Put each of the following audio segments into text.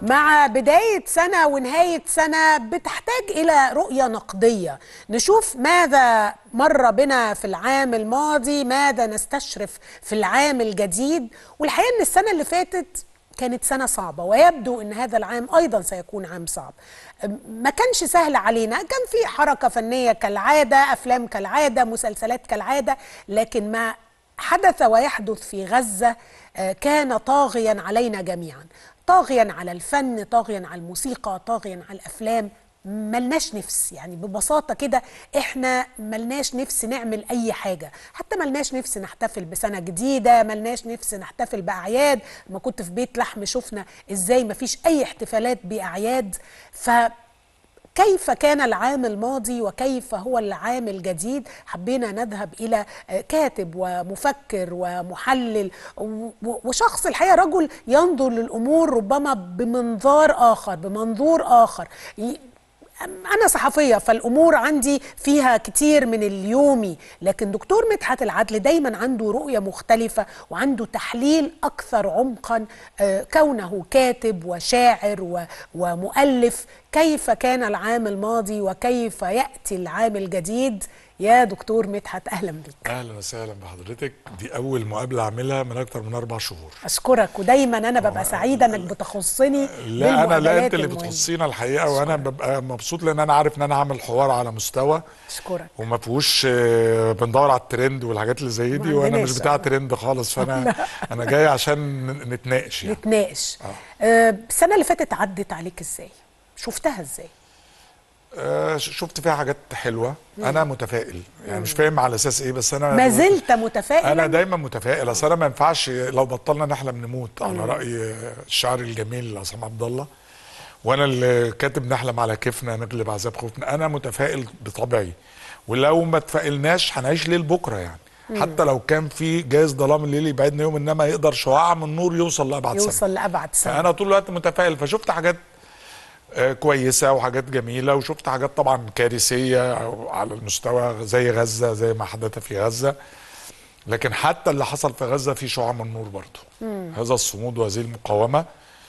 مع بداية سنة ونهاية سنة بتحتاج إلى رؤية نقدية نشوف ماذا مر بنا في العام الماضي ماذا نستشرف في العام الجديد والحقيقة أن السنة اللي فاتت كانت سنة صعبة ويبدو أن هذا العام أيضا سيكون عام صعب ما كانش سهل علينا كان في حركة فنية كالعادة أفلام كالعادة مسلسلات كالعادة لكن ما حدث ويحدث في غزة كان طاغيا علينا جميعا طاغيا على الفن طاغيا على الموسيقى طاغيا على الافلام ملناش نفس يعني ببساطة كده احنا ملناش نفس نعمل اي حاجة حتى ملناش نفس نحتفل بسنة جديدة ملناش نفس نحتفل باعياد ما كنت في بيت لحم شفنا ازاي مفيش اي احتفالات باعياد ف كيف كان العام الماضي وكيف هو العام الجديد حبينا نذهب الى كاتب ومفكر ومحلل وشخص الحقيقه رجل ينظر للامور ربما بمنظار اخر بمنظور اخر أنا صحفية فالأمور عندي فيها كتير من اليومي لكن دكتور مدحت العدل دايما عنده رؤية مختلفة وعنده تحليل أكثر عمقا كونه كاتب وشاعر ومؤلف كيف كان العام الماضي وكيف يأتي العام الجديد يا دكتور مدحت اهلا بك اهلا وسهلا بحضرتك دي اول مقابله اعملها من اكتر من اربع شهور اشكرك ودايما انا ببقى سعيده انك بتخصني لا انا لا انت اللي بتخصينا الحقيقه أشكرك. وانا ببقى مبسوط لان انا عارف ان انا هعمل حوار على مستوى اشكرك وما فيهوش بندور على الترند والحاجات اللي زي دي وانا مش بتاع ترند خالص فانا انا جاي عشان نتناقش يعني نتناقش آه. السنه اللي فاتت عدت عليك ازاي شفتها ازاي آه شفت فيها حاجات حلوه مم. انا متفائل يعني مش فاهم على اساس ايه بس انا ما زلت متفائل انا دايما متفائل اصل انا ما ينفعش لو بطلنا نحلم نموت على راي الشاعر الجميل عصام عبد الله وانا اللي كاتب نحلم على كيفنا نغلب عذاب خوفنا انا متفائل بطبعي ولو ما تفائلناش هنعيش ليل بكره يعني مم. حتى لو كان في جايز ظلام الليل يبعدنا يوم انما يقدر شعاع من النور يوصل لابعد سنه يوصل لابعد سنه فانا طول الوقت متفائل فشفت حاجات كويسه وحاجات جميله وشفت حاجات طبعا كارثيه على المستوى زي غزه زي ما حدث في غزه لكن حتى اللي حصل في غزه في شعاع من النور برضه هذا الصمود وهذه المقاومه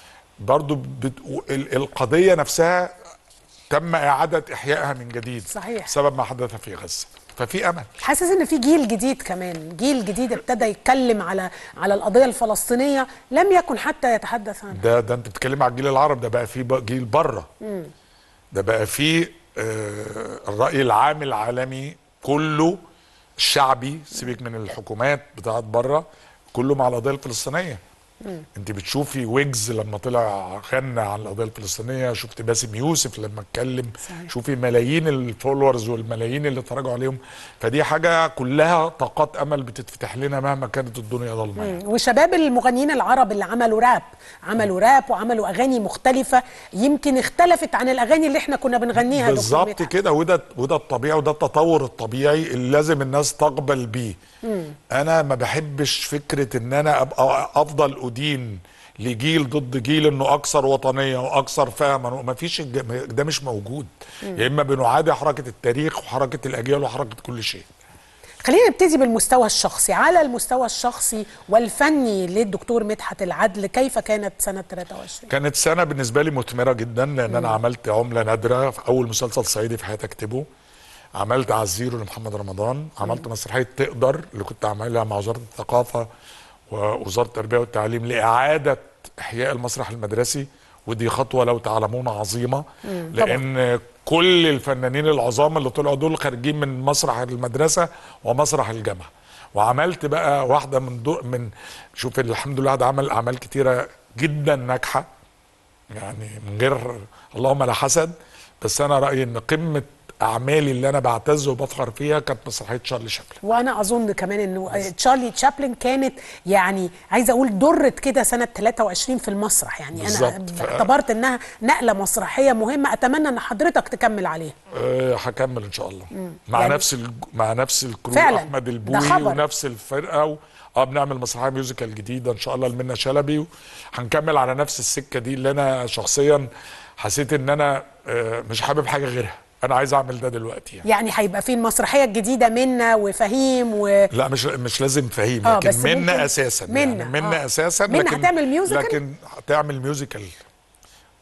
برضه بت... القضيه نفسها تم اعاده احيائها من جديد صحيح بسبب ما حدث في غزه ففي امل حاسس ان في جيل جديد كمان جيل جديد ابتدى يتكلم على على القضيه الفلسطينيه لم يكن حتى يتحدث عنها ده ده انت بتتكلم على الجيل العربي ده بقى في جيل بره ده بقى في آه الراي العام العالمي كله الشعبي سيبك من الحكومات بتاعت بره كله مع القضيه الفلسطينيه انت بتشوفي ويجز لما طلع غنى عن القضيه الفلسطينيه شفت باسم يوسف لما اتكلم صحيح. شوفي ملايين الفولورز والملايين اللي اتفرجوا عليهم فدي حاجه كلها طاقات امل بتتفتح لنا مهما كانت الدنيا ضلمه يعني. وشباب المغنيين العرب اللي عملوا راب عملوا راب وعملوا اغاني مختلفه يمكن اختلفت عن الاغاني اللي احنا كنا بنغنيها بالظبط كده وده وده الطبيعي وده التطور الطبيعي اللي لازم الناس تقبل بيه انا ما بحبش فكره ان انا ابقى افضل ادين لجيل ضد جيل انه اكثر وطنيه واكثر فهما وما فيش ده مش موجود يا اما بنعادي حركه التاريخ وحركه الاجيال وحركه كل شيء خلينا نبتدي بالمستوى الشخصي على المستوى الشخصي والفني للدكتور مدحت العدل كيف كانت سنة 23 كانت سنة بالنسبة لي مثمرة جدا لأن مم. أنا عملت عملة نادرة في أول مسلسل صعيدي في حياتي أكتبه عملت على الزيرو لمحمد رمضان عملت مسرحيه تقدر اللي كنت عاملها مع وزاره الثقافه ووزاره التربيه والتعليم لاعاده احياء المسرح المدرسي ودي خطوه لو تعلمون عظيمه لان طبعا. كل الفنانين العظام اللي طلعوا دول خارجين من مسرح المدرسه ومسرح الجامعه وعملت بقى واحده من دو من شوف الحمد لله ده عمل اعمال كتيره جدا ناجحه يعني من غير اللهم لا حسد بس انا رايي ان قمه اعمالي اللي انا بعتز وبفخر فيها كانت مسرحيه تشارلي شابلن وانا اظن كمان انه تشارلي تشابلن كانت يعني عايزه اقول درت كده سنه 23 في المسرح يعني انا ف... اعتبرت انها نقله مسرحيه مهمه اتمنى ان حضرتك تكمل عليها أه هكمل ان شاء الله مم. مع يعني نفس ال... مع نفس الكرو فعلا. احمد البوي ونفس الفرقه و... اه بنعمل مسرحيه ميوزيكال جديده ان شاء الله لمنى شلبي وهنكمل على نفس السكه دي اللي انا شخصيا حسيت ان انا آه مش حابب حاجه غيرها انا عايز اعمل ده دلوقتي يعني يعني هيبقى في المسرحيه الجديده منا وفهيم و لا مش مش لازم فهيم آه، لكن بس منا ممكن- اساسا منا، يعني منا آه. اساسا منا لكن هتعمل ميوزيكال؟ لكن هتعمل ميوزيكال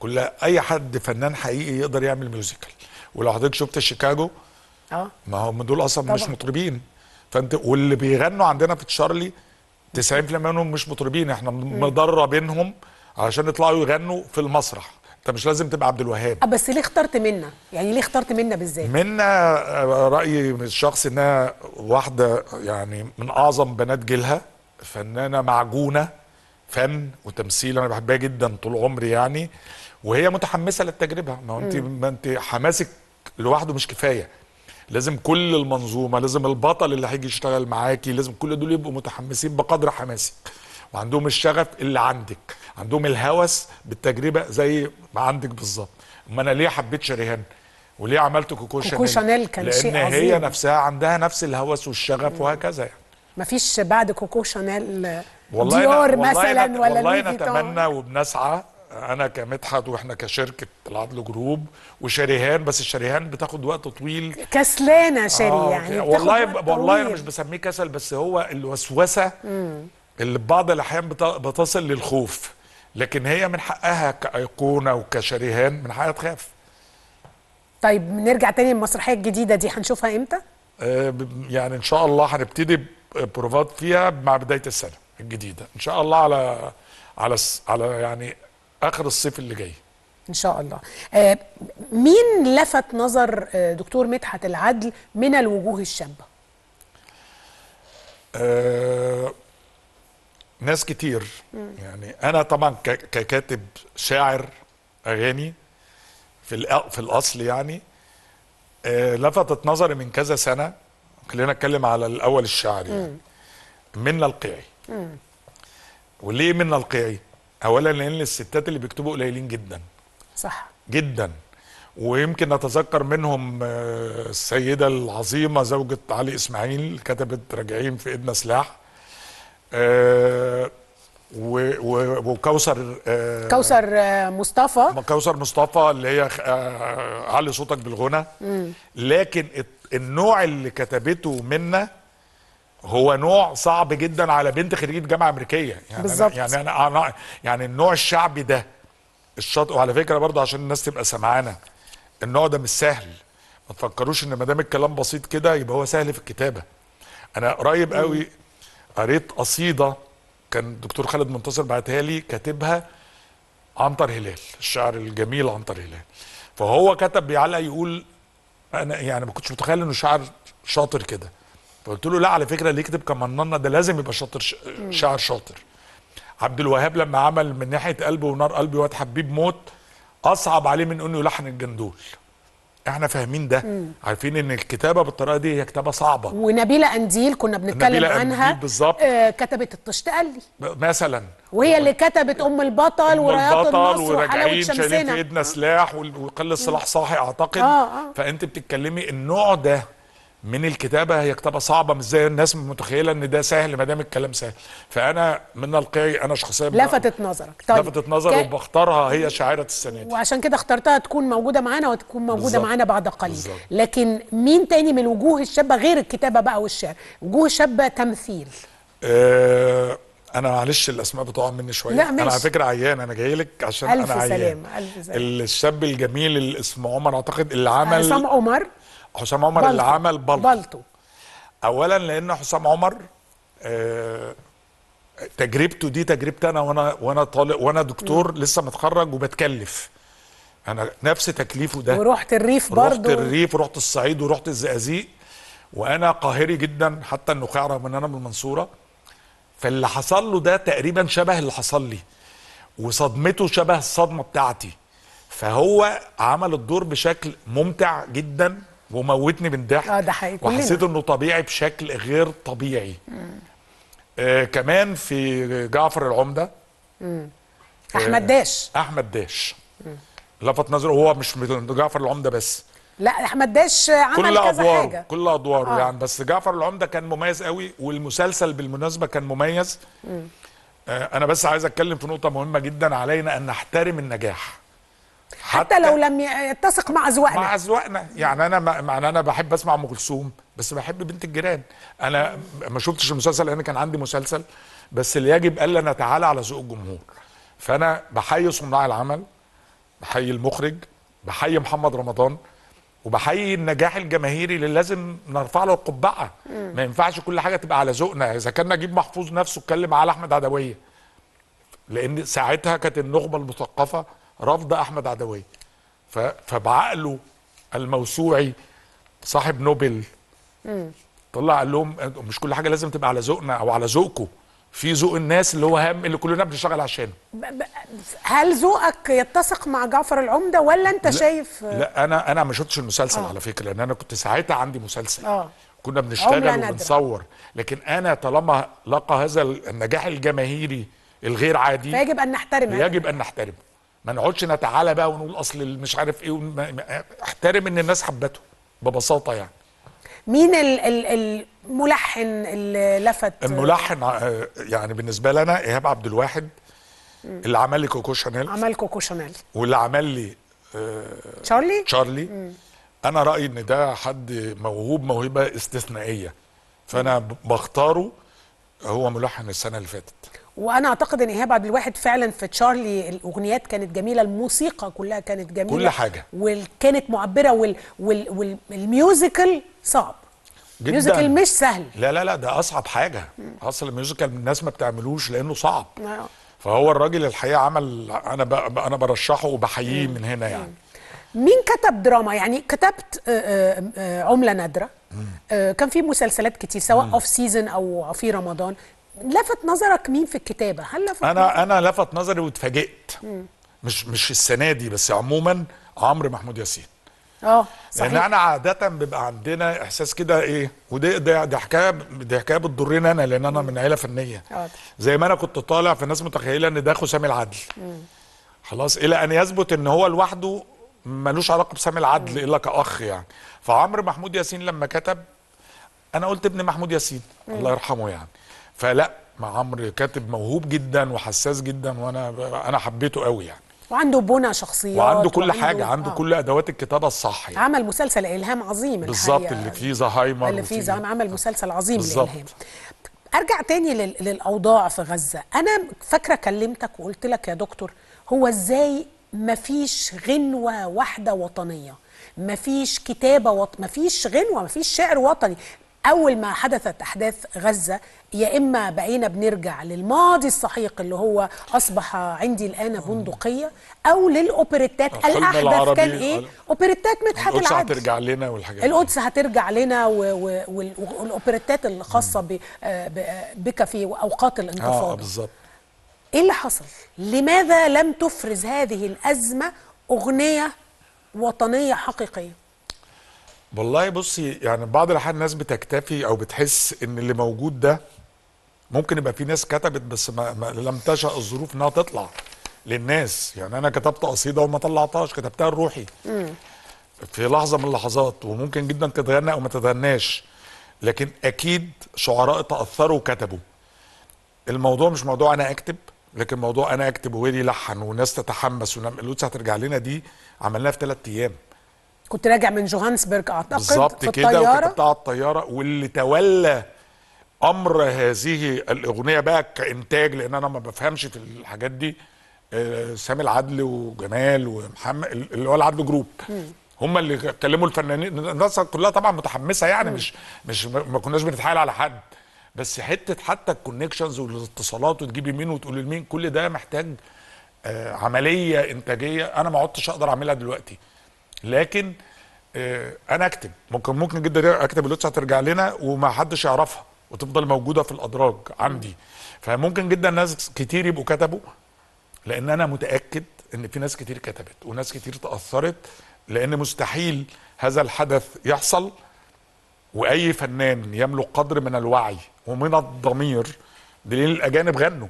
كلها اي حد فنان حقيقي يقدر يعمل ميوزيكال ولو حضرتك شفت شيكاغو اه ما هم دول اصلا مش طبعا. مطربين فانت واللي بيغنوا عندنا في تشارلي 90% منهم مش مطربين احنا مدربينهم علشان يطلعوا يغنوا في المسرح انت مش لازم تبقى عبد الوهاب آه، بس ليه اخترت منا يعني ليه اخترت منا بالذات منا آه، رايي من الشخص انها واحده يعني من اعظم بنات جيلها فنانه معجونه فن وتمثيل انا بحبها جدا طول عمري يعني وهي متحمسه للتجربه ما هو انت ما انت حماسك لوحده مش كفايه لازم كل المنظومه لازم البطل اللي هيجي يشتغل معاكي لازم كل دول يبقوا متحمسين بقدر حماسك وعندهم الشغف اللي عندك عندهم الهوس بالتجربه زي ما عندك بالظبط ما انا ليه حبيت شريهان وليه عملت كوكو شانيل كوكو شانيل كان لان شيء هي عظيم. نفسها عندها نفس الهوس والشغف وهكذا يعني مفيش بعد كوكو شانيل والله ديور أنا والله مثلا أنا ولا والله لوي فيتون. نتمنى وبنسعى انا كمدحت واحنا كشركه العدل جروب وشريهان بس الشريهان بتاخد وقت طويل كسلانه شيري آه، يعني أوكي. بتاخد والله وقت والله انا طويل. مش بسميه كسل بس هو الوسوسه اللي ببعض الاحيان بت- بتصل للخوف لكن هي من حقها كايقونه وكشريهان من حقها تخاف طيب نرجع تاني المسرحيه الجديده دي هنشوفها امتى آه، ب- يعني ان شاء الله هنبتدي بروفات فيها مع بدايه السنه الجديده ان شاء الله على على الس- على يعني اخر الصيف اللي جاي ان شاء الله آه مين لفت نظر آه دكتور مدحت العدل من الوجوه الشابه آه، ناس كتير يعني انا طبعا ك- ككاتب شاعر اغاني في الأ- في الاصل يعني آه، لفتت نظري من كذا سنه خلينا نتكلم على الاول الشعر يعني منا القيعي وليه منا القيعي اولا لان الستات اللي بيكتبوا قليلين جدا صح جدا ويمكن نتذكر منهم آه، السيدة العظيمة زوجة علي إسماعيل كتبت راجعين في إيدنا سلاح آه، و- و- وكوثر آه، كوثر آه مصطفى كوثر مصطفى اللي هي آه، علي صوتك بالغنى لكن الت- النوع اللي كتبته منا هو نوع صعب جدا على بنت خريجة جامعة أمريكية يعني بالظبط. أنا يعني أنا أنا يعني النوع الشعبي ده الشاطئ وعلى فكرة برضه عشان الناس تبقى سمعانة النوع ده مش سهل ما تفكروش ان ما دام الكلام بسيط كده يبقى هو سهل في الكتابة انا قريب قوي قريت قصيدة كان الدكتور خالد منتصر بعتها لي كاتبها عنتر هلال الشاعر الجميل عنتر هلال فهو كتب بيعلق يقول انا يعني ما كنتش متخيل انه شاعر شاطر كده فقلت له لا على فكره اللي يكتب كمننا ده لازم يبقى شاطر ش- شاعر شاطر عبد الوهاب لما عمل من ناحيه قلبي ونار قلبي واد حبيب موت اصعب عليه من انه يلحن الجندول احنا فاهمين ده عارفين ان الكتابه بالطريقه دي هي كتابه صعبه ونبيله انديل كنا بنتكلم نبيلة عنها أنديل بالظبط. آه كتبت الطشت قلي مثلا وهي اللي كتبت ام البطل ورياض البطل النصر وحلاوه وراجعين شايلين في شمسنا ايدنا سلاح وال- وقل السلاح صاحي اعتقد آه، آه. فانت بتتكلمي النوع ده من الكتابه هي كتابه صعبه مش زي الناس متخيله ان ده سهل ما دام الكلام سهل فانا من القي انا شخصيا لفتت نظرك طيب لفتت نظري ك- وبختارها هي شاعره السنه دي وعشان كده اخترتها تكون موجوده معانا وتكون موجوده بالظبط. معانا بعد قليل بالظبط. لكن مين تاني من الوجوه الشابه غير الكتابه بقى والشعر وجوه شابه تمثيل آه انا معلش الاسماء بتقع مني شويه لا، انا ماشي. على فكره عيان انا جاي لك عشان ألف انا عيان سلامة، ألف سلامة. الشاب الجميل اللي اسمه عمر اعتقد اللي عمل عصام عمر حسام عمر اللي بلطو. عمل بلطو بلطو اولا لان حسام عمر آه، تجربته دي تجربتي انا وانا وانا طالب وانا دكتور لسه متخرج وبتكلف انا نفس تكليفه ده ورحت الريف رحت برضو الريف ورحت الصعيد ورحت الزقازيق وانا قاهري جدا حتى النخاع رغم ان انا من المنصوره فاللي حصل له ده تقريبا شبه اللي حصل لي وصدمته شبه الصدمه بتاعتي فهو عمل الدور بشكل ممتع جدا وموتني من ضحك اه ده حقيقي كلنا. وحسيت انه طبيعي بشكل غير طبيعي آه كمان في جعفر العمده احمد داش احمد داش لفت نظره هو مش من جعفر العمده بس لا احمد داش عمل كل كذا ادواره حاجه كل ادواره آه. آه. يعني بس جعفر العمده كان مميز قوي والمسلسل بالمناسبه كان مميز آه انا بس عايز اتكلم في نقطه مهمه جدا علينا ان نحترم النجاح حتى لو لم يتسق مع ذوقنا مع اذواقنا يعني انا ما- معنى انا بحب اسمع ام كلثوم بس بحب بنت الجيران انا ما شفتش المسلسل لان كان عندي مسلسل بس اللي يجب الا نتعالى على ذوق الجمهور فانا بحيي صناع العمل بحيي المخرج بحيي محمد رمضان وبحيي النجاح الجماهيري اللي لازم نرفع له القبعه ما ينفعش كل حاجه تبقى على ذوقنا اذا كان نجيب محفوظ نفسه اتكلم على احمد عدويه لان ساعتها كانت النخبه المثقفه رافضه احمد عدويه ف- فبعقله الموسوعي صاحب نوبل طلع قال لهم مش كل حاجه لازم تبقى على ذوقنا او على ذوقكم في ذوق الناس اللي هو هم اللي كلنا بنشتغل عشانه ب- ب- هل ذوقك يتسق مع جعفر العمده ولا انت شايف لا انا انا ما شفتش المسلسل على فكره لان انا كنت ساعتها عندي مسلسل اه كنا عملة بنشتغل نادرة. وبنصور لكن انا طالما لقى هذا النجاح الجماهيري الغير عادي فيجب ان نحترم هذا. يجب ان نحترمه ما نقعدش نتعالى بقى ونقول اصل مش عارف ايه ون- ما- ما- احترم ان الناس حبته ببساطه يعني مين ال- ال- الملحن اللي لفت الملحن آه، يعني بالنسبه لنا ايهاب عبد الواحد اللي عمل لي كوكو شانيل عمل كوكو شانيل واللي عمل لي تشارلي تشارلي انا رايي ان ده حد موهوب موهبه استثنائيه فانا ب- بختاره هو ملحن السنه اللي فاتت وانا اعتقد ان ايهاب عبد الواحد فعلا في تشارلي الاغنيات كانت جميله الموسيقى كلها كانت جميله كل حاجة. وكانت معبره وال وال والميوزيكال صعب جدا ميوزيكال مش سهل لا لا لا ده اصعب حاجه اصل الميوزيكال الناس ما بتعملوش لانه صعب آه. فهو الراجل الحقيقه عمل انا ب... انا برشحه وبحييه من هنا يعني مين كتب دراما يعني كتبت آه، آه، آه، عملة نادرة آه، كان في مسلسلات كتير سواء اوف سيزون او في رمضان لفت نظرك مين في الكتابة هل لفت انا انا لفت نظري واتفاجئت مش مش السنه دي بس عموما عمرو محمود ياسين اه لان صحيح احنا عاده بيبقى عندنا احساس كده ايه ودي ده دي حكايه دي حكايه بتضرني انا لان انا من عيله فنيه آه. زي ما انا كنت طالع فالناس متخيله ان ده اخو سامي العدل خلاص الى ان يثبت ان هو لوحده ملوش علاقه بسامي العدل الا كاخ يعني فعمرو محمود ياسين لما كتب انا قلت ابن محمود ياسين الله يرحمه يعني فلا مع عمرو كاتب موهوب جدا وحساس جدا وانا انا حبيته قوي يعني وعنده بنى شخصيات وعنده كل حاجه عنده آه. كل ادوات الكتابه الصح يعني عمل مسلسل الهام عظيم بالظبط الحقيقة. اللي فيه زهايمر اللي فيه وفيه- زهايمر عمل مسلسل عظيم بالظبط. لإلهام ارجع تاني لل- للاوضاع في غزه انا فاكره كلمتك وقلت لك يا دكتور هو ازاي مفيش غنوه واحده وطنيه مفيش كتابه وط... مفيش غنوه مفيش شعر وطني اول ما حدثت احداث غزه يا اما بقينا بنرجع للماضي السحيق اللي هو اصبح عندي الان بندقيه او للاوبريتات الفيلم الاحدث العربي كان ايه ال- اوبريتات مدحت القدس العدل هترجع لنا والحاجات دي. القدس هترجع لنا و- و- وال- والاوبريتات الخاصه ب- آه، ب- آه، بك في اوقات اه الانتفاضه بالظبط ايه اللي حصل لماذا لم تفرز هذه الازمه اغنيه وطنيه حقيقيه والله بصي يعني بعض الاحيان الناس بتكتفي او بتحس ان اللي موجود ده ممكن يبقى في ناس كتبت بس ما, ما لم تشأ الظروف انها تطلع للناس يعني انا كتبت قصيده وما طلعتهاش كتبتها لروحي في لحظه من اللحظات وممكن جدا تتغنى او ما تتغناش لكن اكيد شعراء تاثروا وكتبوا الموضوع مش موضوع انا اكتب لكن موضوع انا اكتب وغيري يلحن وناس تتحمس ونعمل القدس هترجع لنا دي عملناها في ثلاث ايام كنت راجع من جوهانسبرج اعتقد بالظبط في كده الطياره وكتبتها على الطياره واللي تولى امر هذه الاغنيه بقى كانتاج لان انا ما بفهمش في الحاجات دي آه، سامي العدل وجمال ومحمد اللي هو العدل جروب هم اللي كلموا الفنانين الناس كلها طبعا متحمسه يعني مش مش ما كناش بنتحايل على حد بس حته حتى الكونكشنز والاتصالات وتجيب يمين وتقول لمين كل ده محتاج آه، عمليه انتاجيه انا ما عدتش اقدر اعملها دلوقتي لكن آه، انا اكتب ممكن ممكن جدا اكتب اللوتس هترجع لنا وما حدش يعرفها وتفضل موجوده في الادراج عندي فممكن جدا ناس كتير يبقوا كتبوا لان انا متاكد ان في ناس كتير كتبت وناس كتير تاثرت لان مستحيل هذا الحدث يحصل واي فنان يملك قدر من الوعي ومن الضمير دليل الاجانب غنوا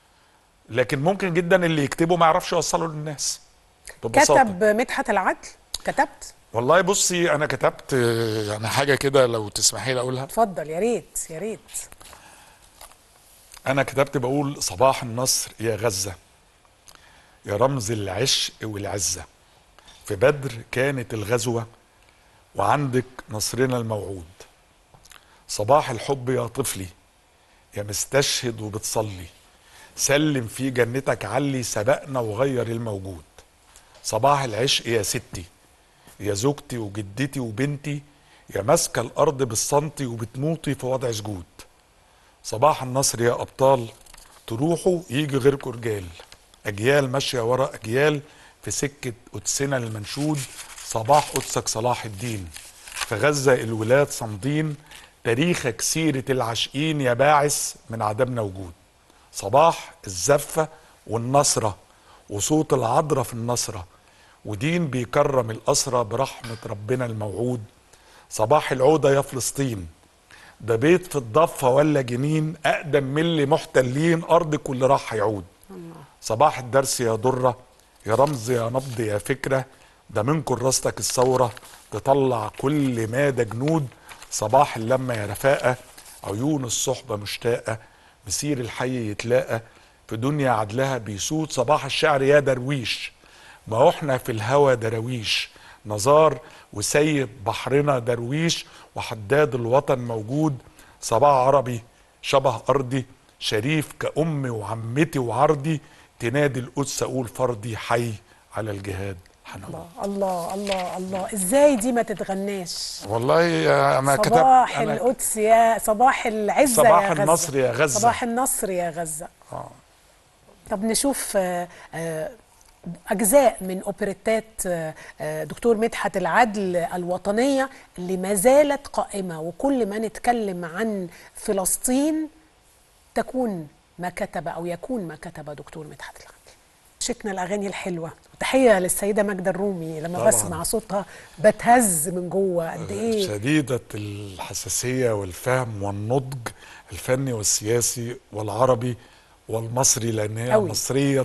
لكن ممكن جدا اللي يكتبه ما يعرفش يوصله للناس ببساطة. كتب مدحت العدل كتبت والله بصي انا كتبت آه، يعني حاجه كده لو تسمحي لي اقولها اتفضل يا ريت يا ريت انا كتبت بقول صباح النصر يا غزه يا رمز العشق والعزه في بدر كانت الغزوه وعندك نصرنا الموعود صباح الحب يا طفلي يا مستشهد وبتصلي سلم في جنتك علي سبقنا وغير الموجود صباح العشق يا ستي يا زوجتي وجدتي وبنتي يا ماسكه الارض بالسنتي وبتموتي في وضع سجود صباح النصر يا ابطال تروحوا يجي غيركم رجال اجيال ماشيه ورا اجيال في سكه قدسنا المنشود صباح قدسك صلاح الدين في غزه الولاد صامدين تاريخك سيره العاشقين يا باعث من عدمنا وجود صباح الزفه والنصره وصوت العذراء في النصره ودين بيكرم الاسرى برحمه ربنا الموعود صباح العوده يا فلسطين ده بيت في الضفه ولا جنين اقدم من اللي محتلين ارضك واللي راح هيعود صباح الدرس يا دره يا رمز يا نبض يا فكره ده من كراستك الثوره تطلع كل مادة جنود صباح اللمه يا رفاقه عيون الصحبه مشتاقه مسير الحي يتلاقى في دنيا عدلها بيسود صباح الشعر يا درويش ما هو احنا في الهوى دراويش نزار وسيد بحرنا درويش وحداد الوطن موجود صباح عربي شبه ارضي شريف كأمي وعمتي وعرضي تنادي القدس اقول فردي حي على الجهاد حنون الله الله الله الله ازاي دي ما تتغناش والله انا كتبت صباح أنا القدس يا صباح العزة صباح يا غزة النصر يا غزة. صباح النصر يا غزة آه. طب نشوف آه، آه، أجزاء من أوبريتات آه، آه، دكتور مدحت العدل الوطنية اللي ما زالت قائمة وكل ما نتكلم عن فلسطين تكون ما كتب أو يكون ما كتب دكتور مدحت العدل شتنا الأغاني الحلوة تحية للسيدة ماجدة الرومي لما طبعاً. بسمع صوتها بتهز من جوه قد إيه شديدة الحساسية والفهم والنضج الفني والسياسي والعربي والمصري لأن هي أوي. مصرية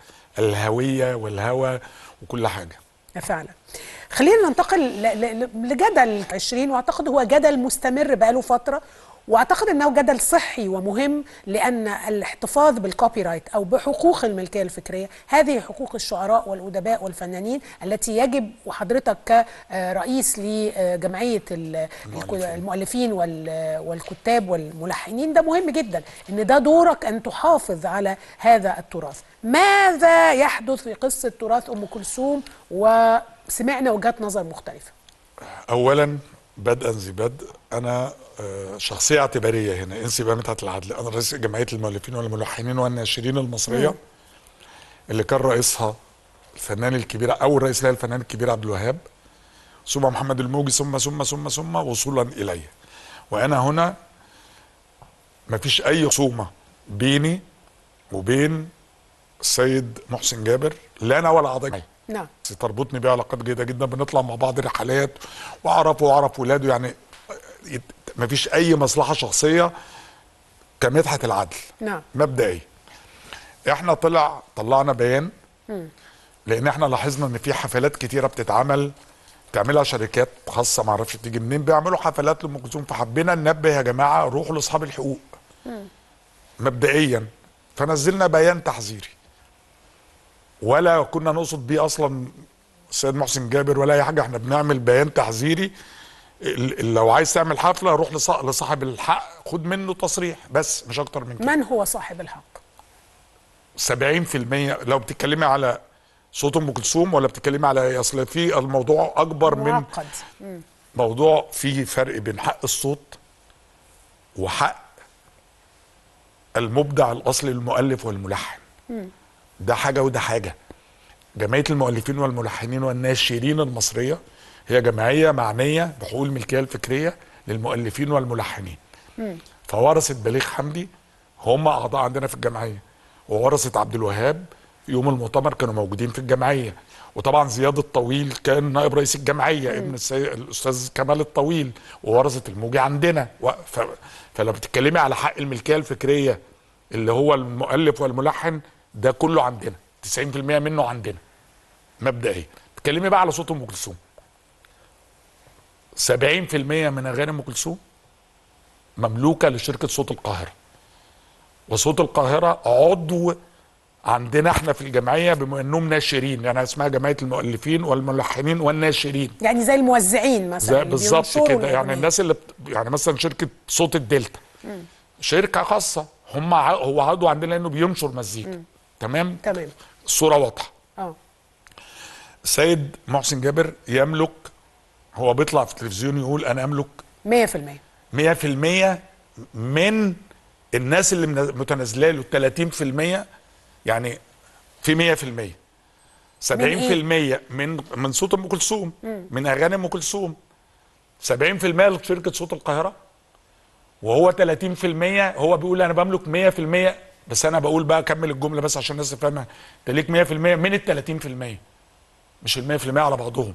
الهوية والهوى وكل حاجة فعلا خلينا ننتقل ل- ل- لجدل 20 واعتقد هو جدل مستمر بقاله فتره واعتقد انه جدل صحي ومهم لان الاحتفاظ بالكوبي رايت او بحقوق الملكيه الفكريه هذه حقوق الشعراء والادباء والفنانين التي يجب وحضرتك كرئيس لجمعيه ال- المؤلفين وال- والكتاب والملحنين ده مهم جدا ان ده دورك ان تحافظ على هذا التراث ماذا يحدث في قصه تراث ام كلثوم وسمعنا وجهات نظر مختلفه أولا بدءا ذي بدء أنا آه، شخصية اعتبارية هنا انسي بقى مدحت العدل أنا رئيس جمعية المؤلفين والملحنين والناشرين المصرية اللي كان رئيسها الفنان الكبير أول رئيس لها الفنان الكبير عبد الوهاب ثم محمد الموجي ثم ثم ثم ثم وصولا إلي وأنا هنا مفيش أي خصومة بيني وبين السيد محسن جابر لا أنا ولا أعضاء نعم تربطني بيه علاقات جيده جدا بنطلع مع بعض رحلات واعرفه واعرف ولاده يعني يت- مفيش اي مصلحه شخصيه كمدحت العدل نعم مبدئيا احنا طلع طلعنا بيان لان احنا لاحظنا ان في حفلات كتيره بتتعمل تعملها شركات خاصه ما اعرفش تيجي منين بيعملوا حفلات لام كلثوم فحبينا ننبه يا جماعه روحوا لاصحاب الحقوق مبدئيا فنزلنا بيان تحذيري ولا كنا نقصد بيه اصلا السيد محسن جابر ولا اي حاجه احنا بنعمل بيان تحذيري ال- ال- لو عايز تعمل حفله روح لصا- لصاحب الحق خد منه تصريح بس مش اكتر من كده من هو صاحب الحق 70% لو بتتكلمي على صوت ام كلثوم ولا بتتكلمي على إيه؟ اصل في الموضوع اكبر من معقد مم. موضوع فيه فرق بين حق الصوت وحق المبدع الاصلي المؤلف والملحن ده حاجه وده حاجه جمعيه المؤلفين والملحنين والناشرين المصريه هي جمعيه معنيه بحقوق الملكيه الفكريه للمؤلفين والملحنين فورثه بليغ حمدي هم اعضاء عندنا في الجمعيه وورثه عبد الوهاب في يوم المؤتمر كانوا موجودين في الجمعيه وطبعا زياد الطويل كان نائب رئيس الجمعيه ابن السي... الاستاذ كمال الطويل وورثه الموجي عندنا و... ف... فلو بتتكلمي على حق الملكيه الفكريه اللي هو المؤلف والملحن ده كله عندنا 90% منه عندنا مبدئيا بتتكلمي بقى على صوت ام كلثوم 70% من اغاني ام كلثوم مملوكه لشركه صوت القاهره وصوت القاهره عضو عندنا احنا في الجمعيه بما انهم ناشرين يعني اسمها جمعيه المؤلفين والملحنين والناشرين يعني زي الموزعين مثلا زي اللي بالظبط بينشروا كده يعني الأغنية. الناس اللي بت... يعني مثلا شركه صوت الدلتا شركه خاصه هم ع... هو عضو عندنا لانه بينشر مزيكا تمام تمام الصوره واضحه اه السيد محسن جابر يملك هو بيطلع في التلفزيون يقول انا املك 100% 100% من الناس اللي من- متنازله له 30% يعني في 100% 70% من من صوت ام كلثوم من اغاني ام كلثوم 70% لشركه صوت القاهره وهو 30% هو بيقول انا بملك 100% بس انا بقول بقى كمل الجمله بس عشان الناس تفهمها انت ليك 100% من ال 30% مش ال 100% على بعضهم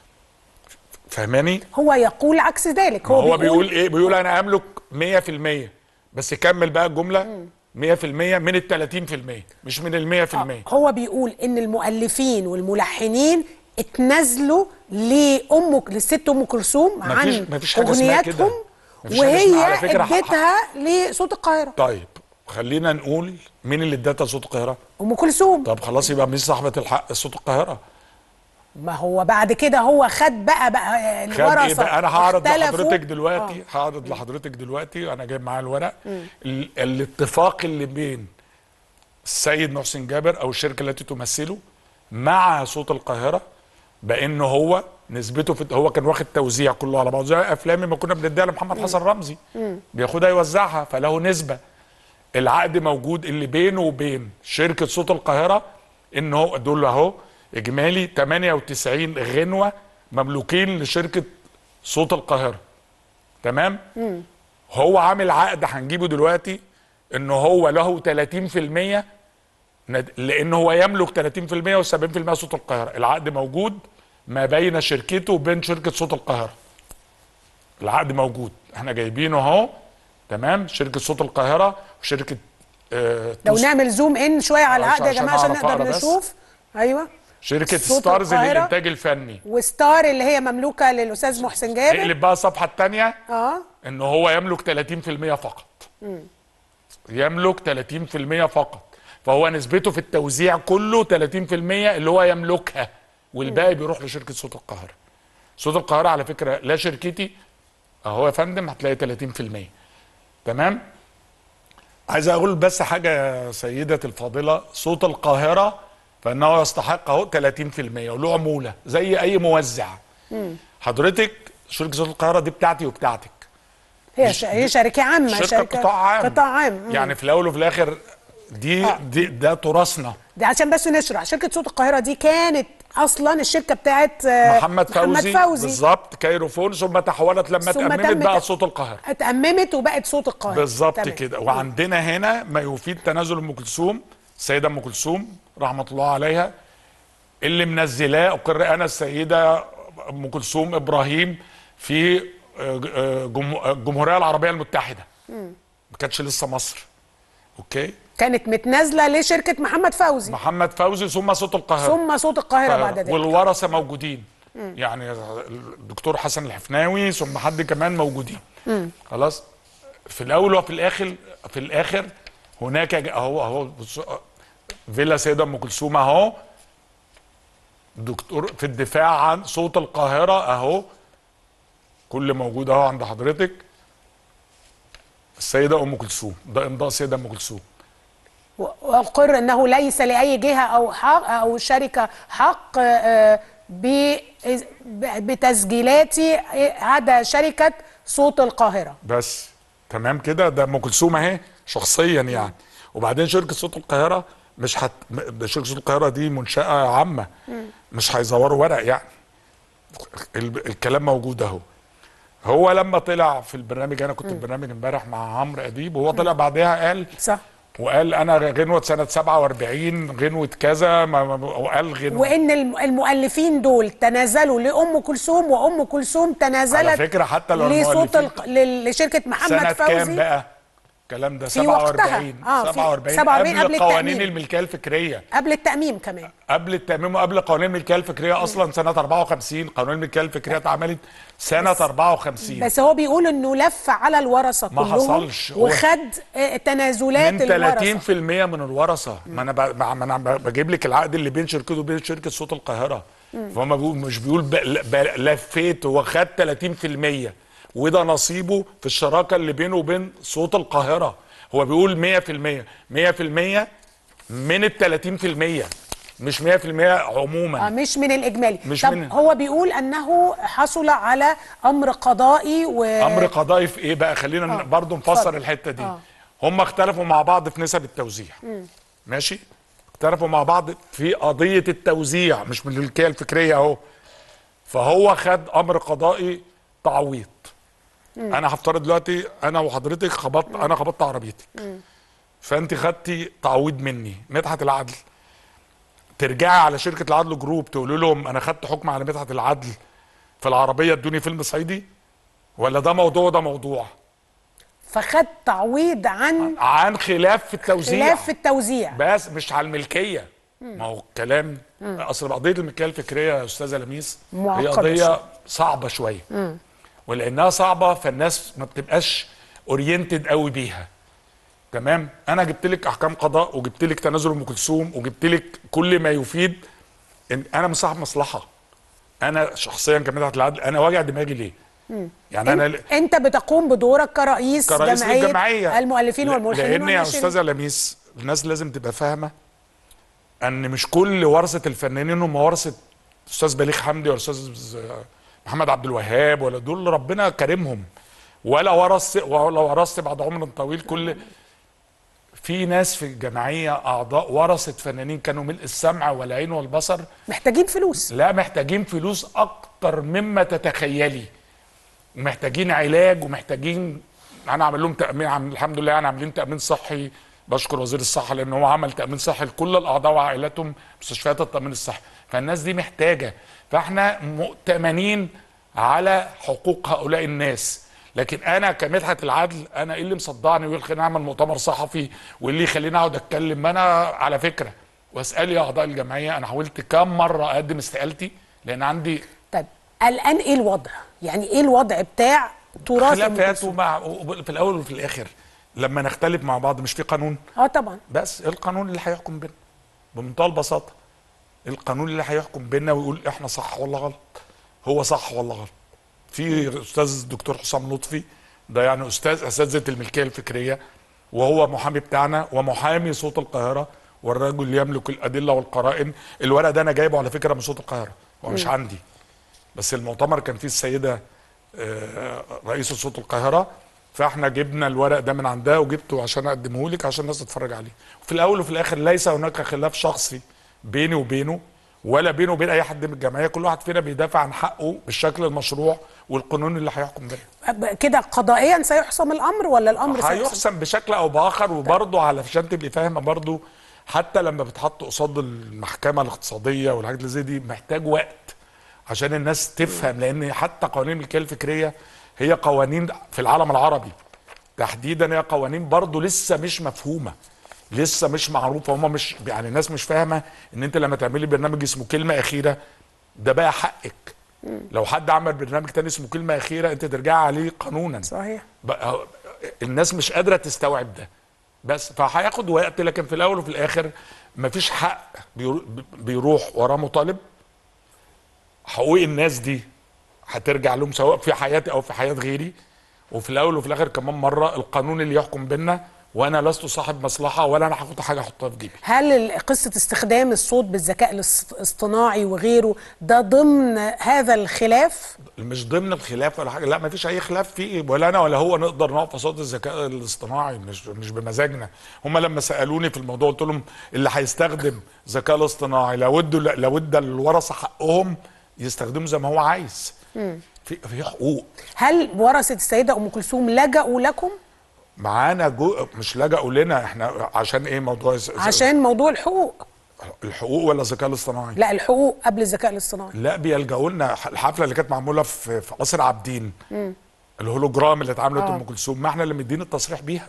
فاهماني؟ هو يقول عكس ذلك هو, هو بيقول ايه بيقول انا املك 100% بس كمل بقى الجمله 100% من ال 30% مش من ال 100% هو بيقول ان المؤلفين والملحنين اتنازلوا لام للست ام كلثوم مفيش- عن مفيش حاجة اسمها كده. اغنياتهم مفيش حاجة اسمها على وهي فكرة حق- اديتها لصوت القاهره طيب خلينا نقول مين اللي اداها صوت القاهره ام كلثوم طب خلاص يبقى مين صاحبه الحق صوت القاهره ما هو بعد كده هو خد بقى بقى خد ايه الورثه بقى انا هعرض اختلفوا. لحضرتك دلوقتي هعرض لحضرتك دلوقتي انا جايب معايا الورق ال- الاتفاق اللي بين السيد محسن جابر او الشركه التي تمثله مع صوت القاهره بان هو نسبته في هو كان واخد توزيع كله على بعضه زي افلامي ما كنا بنديها لمحمد حسن رمزي بياخدها يوزعها فله نسبه العقد موجود اللي بينه وبين شركه صوت القاهره ان هو دول اهو اجمالي 98 غنوه مملوكين لشركه صوت القاهره تمام هو عامل عقد هنجيبه دلوقتي ان هو له 30% ند- لان هو يملك 30% و70% صوت القاهره العقد موجود ما بين شركته وبين شركه صوت القاهره العقد موجود احنا جايبينه اهو تمام شركه صوت القاهره وشركه آه لو توس- نعمل زوم ان شويه على معلش العقد يا عشان جماعه عشان أعرف نقدر أقرأ بس. نشوف ايوه شركه صوت ستارز القاهرة. للانتاج الفني وستار اللي هي مملوكه للاستاذ محسن جابر اقلب بقى الصفحه الثانيه اه ان هو يملك 30% فقط يملك 30% فقط فهو نسبته في التوزيع كله 30% اللي هو يملكها والباقي بيروح لشركه صوت القاهره صوت القاهره على فكره لا شركتي اهو يا فندم هتلاقي 30% تمام عايز اقول بس حاجه يا سيدتي الفاضله صوت القاهره فانه يستحق اهو 30% وله عموله زي اي موزع حضرتك شركه صوت القاهره دي بتاعتي وبتاعتك هي ش... هي شركه عامه شركه قطاع عام قطاع عام مم. يعني في الاول وفي الاخر دي آه. دي ده تراثنا دي عشان بس نشرح شركه صوت القاهره دي كانت اصلا الشركه بتاعت آه، محمد فوزي, محمد فوزي بالظبط كايروفون ثم تحولت لما ثم اتأممت تمت- بقى صوت القاهره اتأممت وبقت صوت القاهره بالظبط تمام. كده وعندنا هنا ما يفيد تنازل ام كلثوم السيده ام كلثوم رحمه الله عليها اللي منزلاه اقر انا السيده ام كلثوم ابراهيم في آه، آه، جم- آه، الجمهوريه العربيه المتحده ما كانتش لسه مصر اوكي كانت متنازله لشركه محمد فوزي محمد فوزي ثم صوت القاهره ثم صوت القاهره بعد ذلك والورثه موجودين يعني الدكتور حسن الحفناوي ثم حد كمان موجودين خلاص في الاول وفي الاخر في الاخر هناك ج- اهو اهو بص- فيلا سيده ام كلثوم اهو دكتور في الدفاع عن صوت القاهره اهو كل موجود اهو عند حضرتك السيده ام كلثوم ده امضاء السيده ام كلثوم واقر انه ليس لاي جهه او حق او شركه حق آه، ب- بتسجيلات عدا شركه صوت القاهره بس تمام كده ده ام كلثوم اهي شخصيا يعني وبعدين شركه صوت القاهره مش هت ده شركه صوت القاهره دي منشاه عامه مش هيزوروا ورق يعني ال- الكلام موجود اهو هو لما طلع في البرنامج انا كنت في البرنامج امبارح مع عمرو اديب وهو طلع بعدها قال صح وقال انا غنوه سنه 47 غنوه كذا ما- ما- وقال غنوه وان الم- المؤلفين دول تنازلوا لام كلثوم وام كلثوم تنازلت على فكره حتى لو لصوت المؤلفين الق... ل- لشركه محمد سنة فوزي كام بقى؟ الكلام ده في وقتها. 47 آه، في 47 47 قبل قبل قوانين التأميم. الملكيه الفكريه قبل التأميم كمان قبل التأميم وقبل قوانين الملكيه الفكريه اصلا سنه 54 قانون الملكيه الفكريه اتعملت سنه 54 بس هو بيقول انه لف على الورثه ما كلهم حصلش. هو وخد آه، تنازلات من الورثه 30% من الورثه ما انا ب- ما انا ب- بجيب لك العقد اللي بين شركته وبين شركه صوت القاهره فهم بيقول مش بيقول ب- ب- لفيت هو خد 30% وده نصيبه في الشراكه اللي بينه وبين صوت القاهره هو بيقول 100% 100% من ال 30% مش 100% عموما آه مش من الاجمالي مش طب من- هو بيقول انه حصل على امر قضائي و امر قضائي في ايه بقى خلينا آه. برضو نفسر اتفضل. الحته دي آه. هم اختلفوا مع بعض في نسب التوزيع ماشي اختلفوا مع بعض في قضيه التوزيع مش من الملكيه الفكريه اهو فهو خد امر قضائي تعويض انا هفترض دلوقتي انا وحضرتك خبطت انا خبطت عربيتك فانت خدتي تعويض مني مدحت العدل ترجعي على شركه العدل جروب تقولي لهم انا خدت حكم على مدحت العدل في العربيه ادوني فيلم صعيدي ولا ده موضوع وده موضوع فخد تعويض عن عن خلاف في التوزيع خلاف في التوزيع بس مش على الملكيه ما هو الكلام اصل قضيه الملكيه الفكريه يا استاذه لميس هي معقدة قضيه شوية. صعبه شويه ولانها صعبه فالناس ما بتبقاش اورينتد قوي بيها تمام انا جبت لك احكام قضاء وجبت لك تنازل ام كلثوم وجبت لك كل ما يفيد ان انا مش صاحب مصلحه انا شخصيا كمدحت العدل انا واجع دماغي ليه يعني انا ل- انت بتقوم بدورك كرئيس, كرئيس جمعيه للجمعيه المؤلفين ل- والملحنين لان يا والناشرين. استاذه لميس الناس لازم تبقى فاهمه ان مش كل ورثه الفنانين هم ورثه استاذ بليغ حمدي ولا استاذ محمد عبد الوهاب ولا دول ربنا كرمهم ولا ورث ولا ورثت بعد عمر طويل كل في ناس في الجمعيه اعضاء ورثه فنانين كانوا ملء السمع والعين والبصر محتاجين فلوس لا محتاجين فلوس اكتر مما تتخيلي محتاجين علاج ومحتاجين انا عامل لهم تامين عم الحمد لله انا عاملين تامين صحي بشكر وزير الصحه لان هو عمل تامين صحي لكل الاعضاء وعائلاتهم مستشفيات التامين الصحي فالناس دي محتاجه فاحنا مؤتمنين على حقوق هؤلاء الناس لكن انا كمدحت العدل انا ايه اللي مصدعني وايه اللي خليني اعمل مؤتمر صحفي وايه اللي يخليني اقعد اتكلم ما انا على فكره واسالي اعضاء الجمعيه انا حاولت كام مره اقدم استقالتي لان عندي طيب الان ايه الوضع يعني ايه الوضع بتاع تراث أم خلافات كلثوم؟ ومع وفي الاول وفي الاخر لما نختلف مع بعض مش في قانون اه طبعا بس القانون اللي هيحكم بينا بمنتهى البساطه القانون اللي هيحكم بينا ويقول احنا صح ولا غلط هو صح ولا غلط في استاذ الدكتور حسام لطفي ده يعني استاذ اساتذه الملكيه الفكريه وهو محامي بتاعنا ومحامي صوت القاهره والرجل يملك الادله والقرائن الورق ده انا جايبه على فكره من صوت القاهره هو مش عندي بس المؤتمر كان فيه السيده آه، رئيس صوت القاهره فاحنا جبنا الورق ده من عندها وجبته عشان اقدمه لك عشان الناس تتفرج عليه وفي الاول وفي الاخر ليس هناك خلاف شخصي بيني وبينه ولا بينه وبين اي حد من الجمعيه كل واحد فينا بيدافع عن حقه بالشكل المشروع والقانون اللي هيحكم بينا كده قضائيا سيحسم الامر ولا الامر سيحسم هيحسم بشكل او باخر وبرضه علشان تبقي فاهمه برضه حتى لما بتحط قصاد المحكمه الاقتصاديه والحاجات اللي زي دي محتاج وقت عشان الناس تفهم لان حتى قوانين الملكيه الفكريه هي قوانين في العالم العربي تحديدا هي قوانين برضه لسه مش مفهومه لسه مش معروفه هم مش يعني الناس مش فاهمه ان انت لما تعملي برنامج اسمه كلمه اخيره ده بقى حقك لو حد عمل برنامج تاني اسمه كلمه اخيره انت ترجعي عليه قانونا صحيح بقى الناس مش قادره تستوعب ده بس فهياخد وقت لكن في الاول وفي الاخر مفيش حق بيرو- بيروح وراه مطالب حقوق الناس دي هترجع لهم سواء في حياتي او في حياه غيري وفي الاول وفي الاخر كمان مره القانون اللي يحكم بينا وانا لست صاحب مصلحه ولا انا هاخد حاجه احطها في جيبي هل ال- قصه استخدام الصوت بالذكاء الاص- الاصطناعي وغيره ده ضمن هذا الخلاف مش ضمن الخلاف ولا حاجه لا ما فيش اي خلاف فيه ولا انا ولا هو نقدر نقف قصاد الذكاء الاصطناعي مش مش بمزاجنا هم لما سالوني في الموضوع قلت لهم اللي هيستخدم الذكاء الاصطناعي لو ادوا لو ادى الورثه حقهم يستخدموا زي ما هو عايز في في حقوق هل ورثه السيده ام كلثوم لجأوا لكم معانا جو مش لجأوا لنا احنا عشان ايه موضوع الز- عشان موضوع الحقوق الحقوق ولا الذكاء الاصطناعي لا الحقوق قبل الذكاء الاصطناعي لا بيلجأوا لنا الحفله اللي كانت معموله في في قصر عابدين الهولوجرام اللي اتعملت آه. ام كلثوم ما احنا اللي مدين التصريح بيها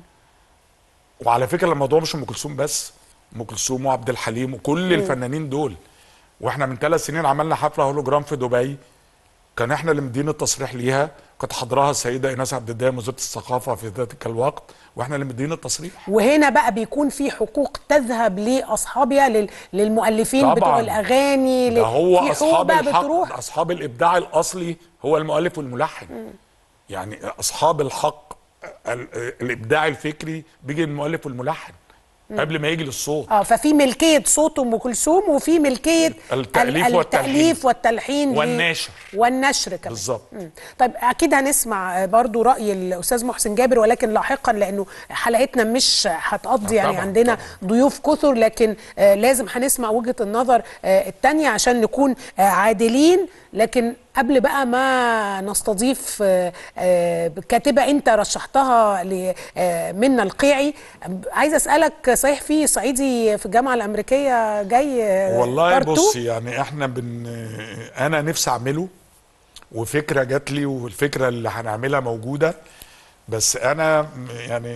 وعلى فكره الموضوع مش ام كلثوم بس ام كلثوم وعبد الحليم وكل الفنانين دول واحنا من ثلاث سنين عملنا حفله هولوجرام في دبي كان احنا اللي مدين التصريح ليها كانت حضرها السيده ايناس عبد الدايم وزيره الثقافه في ذلك الوقت واحنا اللي مدين التصريح وهنا بقى بيكون في حقوق تذهب لاصحابها لل... للمؤلفين طبعاً. بتوع الاغاني ده لل- هو في حقوق اصحاب بقى الحق بتروح اصحاب الابداع الاصلي هو المؤلف والملحن يعني اصحاب الحق ال- الابداع الفكري بيجي المؤلف والملحن قبل ما يجي للصوت اه ففي ملكيه صوت ام كلثوم وفي ملكيه التأليف ال- والتلحين. التاليف والتلحين ل- والنشر. والنشر كمان بالظبط. مم. طيب اكيد هنسمع برضو راي الاستاذ محسن جابر ولكن لاحقا لانه حلقتنا مش هتقضي يعني طبعاً، عندنا ضيوف كثر لكن آه لازم هنسمع وجهه النظر آه الثانيه عشان نكون آه عادلين لكن قبل بقى ما نستضيف آه آه كاتبه انت رشحتها لمنى القيعي عايزه اسالك صحيح في صعيدي في الجامعه الامريكيه جاي آه، والله part two؟ بص يعني احنا بن انا نفسي اعمله وفكره جات لي والفكره اللي هنعملها موجوده بس انا م- يعني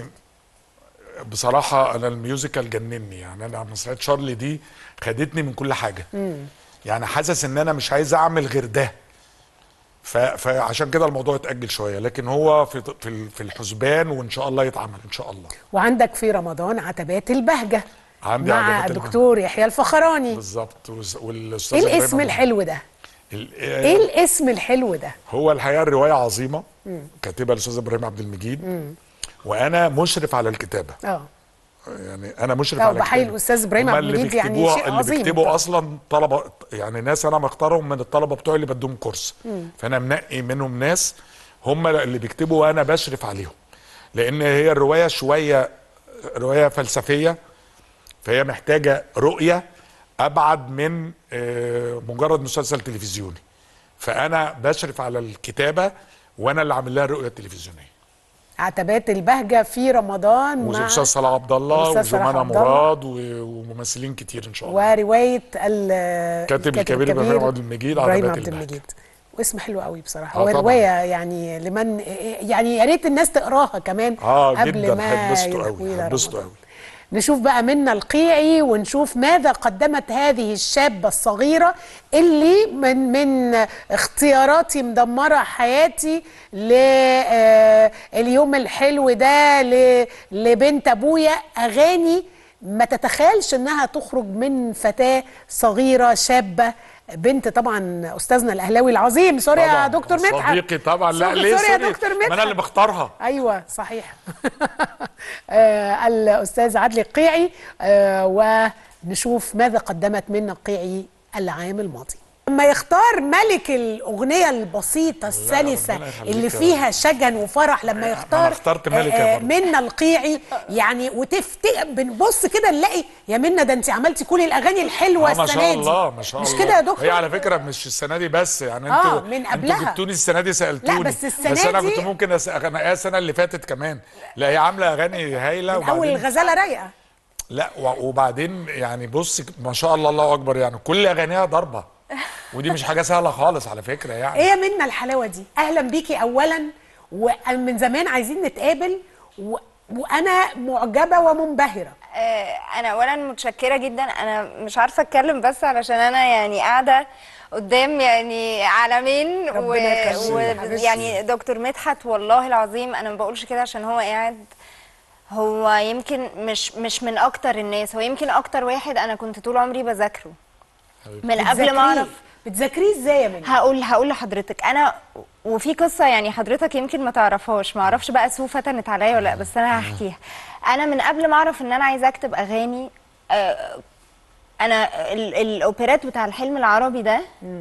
بصراحه انا الميوزيكال جنني يعني انا مسرحيه شارلي دي خدتني من كل حاجه يعني حاسس ان انا مش عايز اعمل غير ده ف- فعشان كده الموضوع اتاجل شويه لكن هو في في ال- في الحسبان وان شاء الله يتعمل ان شاء الله وعندك في رمضان عتبات البهجه عندي مع عتبات البهجة. دكتور يحيى الفخراني بالظبط والز- والاستاذ ايه إبراهيم الاسم عبد- الحلو ده ال- ايه الاسم الحلو ده هو الحقيقه الروايه عظيمه كاتبها الاستاذ ابراهيم عبد المجيد وانا مشرف على الكتابه اه يعني انا مشرف لا، على وبحيي الكتابة. الأستاذ إبراهيم هما عبد اللي المجيد يعني بيكتبوها- شيء اللي عظيم بيكتبوا طبعا. اصلا طلبه يعني ناس انا مختارهم من الطلبه بتوعي اللي بدوم كورس فانا منقي منهم ناس هم اللي بيكتبوا وانا بشرف عليهم لان هي الروايه شويه روايه فلسفيه فهي محتاجه رؤيه ابعد من آه، مجرد مسلسل تلفزيوني فانا بشرف على الكتابه وانا اللي عامل لها الرؤيه التلفزيونيه عتبات البهجه في رمضان مع والاستاذ صلاح عبد الله والأستاذ صلاح وجمانة عبد الله. مراد و- وممثلين كتير ان شاء الله وروايه ال- كاتب الكبير إبراهيم عبد المجيد ابراهيم عتبات عبد البهجة. المجيد واسم حلو قوي بصراحه آه هو طبعاً. روايه يعني لمن يعني يا ريت الناس تقراها كمان اه قبل جدا ما هتبسطوا يلقوا قوي إلى هتبسطوا رمضان. قوي نشوف بقى منا القيعي ونشوف ماذا قدمت هذه الشابة الصغيرة اللي من من اختياراتي مدمرة حياتي لليوم الحلو ده ل- لبنت أبويا أغاني ما تتخيلش إنها تخرج من فتاة صغيرة شابة بنت طبعا أستاذنا الأهلاوي العظيم سوري يا طبعاً. دكتور مدحت صديقي طبعا لا سوري- ليه سوري يا سوري؟ دكتور ما انا مدحت اللي بختارها ايوه صحيح آه الاستاذ عدلي القيعي آه ونشوف ماذا قدمت منا القيعي العام الماضي لما يختار ملك الاغنيه البسيطه السلسه ربنا يخليك اللي يا فيها شجن وفرح لما يختار اخترت ملك يا آه برضه. منا القيعي يعني وتفتق بنبص كده نلاقي يا منا ده انت عملتي كل الاغاني الحلوه آه ما السنه شاء دي الله ما شاء مش الله كده يا دكتور هي على فكره مش السنه دي بس يعني آه، انتوا من قبلها. انتوا جبتوني السنه دي سالتوني لا، بس السنة بس انا دي- كنت ممكن أس- اغنيها السنه اللي فاتت كمان لا هي عامله اغاني هايله من اول الغزاله رايقه لا و- وبعدين يعني بص ما شاء الله الله اكبر يعني كل اغانيها ضربه ودي مش حاجه سهله خالص على فكره يعني ايه يا منا الحلاوه دي اهلا بيكي اولا ومن زمان عايزين نتقابل و... وانا معجبه ومنبهره آه، انا اولا متشكره جدا انا مش عارفه اتكلم بس علشان انا يعني قاعده قدام يعني عالمين ربنا يخليك. ويعني دكتور مدحت والله العظيم انا ما بقولش كده عشان هو قاعد هو يمكن مش مش من اكتر الناس هو يمكن اكتر واحد انا كنت طول عمري بذاكره من قبل ما بتذاكريه- اعرف بتذاكريه ازاي يا منا هقول هقول لحضرتك انا وفي قصه يعني حضرتك يمكن ما تعرفهاش ما اعرفش بقى سو فتنت عليا ولا لا بس انا هحكيها انا من قبل ما اعرف ان انا عايزه اكتب اغاني آه، انا ال- الاوبرات بتاع الحلم العربي ده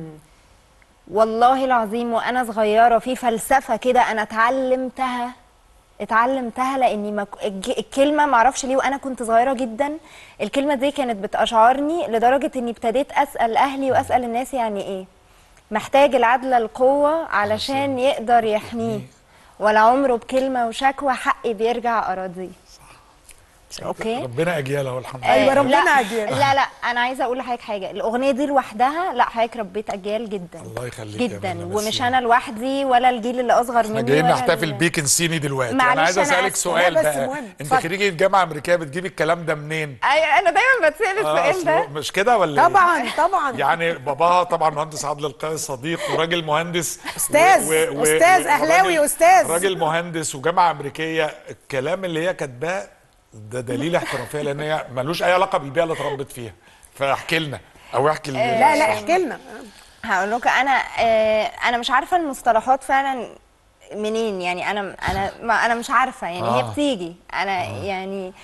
والله العظيم وانا صغيره في فلسفه كده انا اتعلمتها اتعلمتها لاني ما ك- الج- الكلمه ما اعرفش ليه وانا كنت صغيره جدا الكلمه دي كانت بتاشعرني لدرجه اني ابتديت اسال اهلي واسال الناس يعني ايه محتاج العدل القوه علشان يقدر يحميه ولا عمره بكلمه وشكوى حقي بيرجع اراضيه اوكي ربنا اجيال اهو الحمد لله أيوة، آه، ربنا لا أجيال. لا لا انا عايزه اقول لحضرتك حاجه الاغنيه دي لوحدها لا حضرتك ربيت اجيال جدا الله يخليك يا جدا منى، بس ومش يعني. انا لوحدي ولا الجيل اللي اصغر احنا مني جايين ولا نحتفل ال- بيك نسيني دلوقتي معلش انا عايز أنا اسالك آسفة. سؤال لا، بس بقى مهم. انت اتفضل. خريجه جامعه امريكيه بتجيبي الكلام ده منين ايوه انا دايما بتسال آه، السؤال ده أصل مش كده ولا إيه؟ طبعا طبعا يعني باباها طبعا مهندس عادل القيعي صديق وراجل مهندس أستاذ، أستاذ أهلاوي، وراجل- أستاذ. راجل مهندس وجامعه امريكيه الكلام اللي هي كاتباه ده دليل احترافيه لان هي ملوش اي علاقه بالبيئه اللي اتربت فيها فاحكي لنا او احكي لنا لا لا احكي لنا هقول لكم انا آه انا مش عارفه المصطلحات فعلا منين يعني انا انا ما انا مش عارفه يعني هي آه. بتيجي انا يعني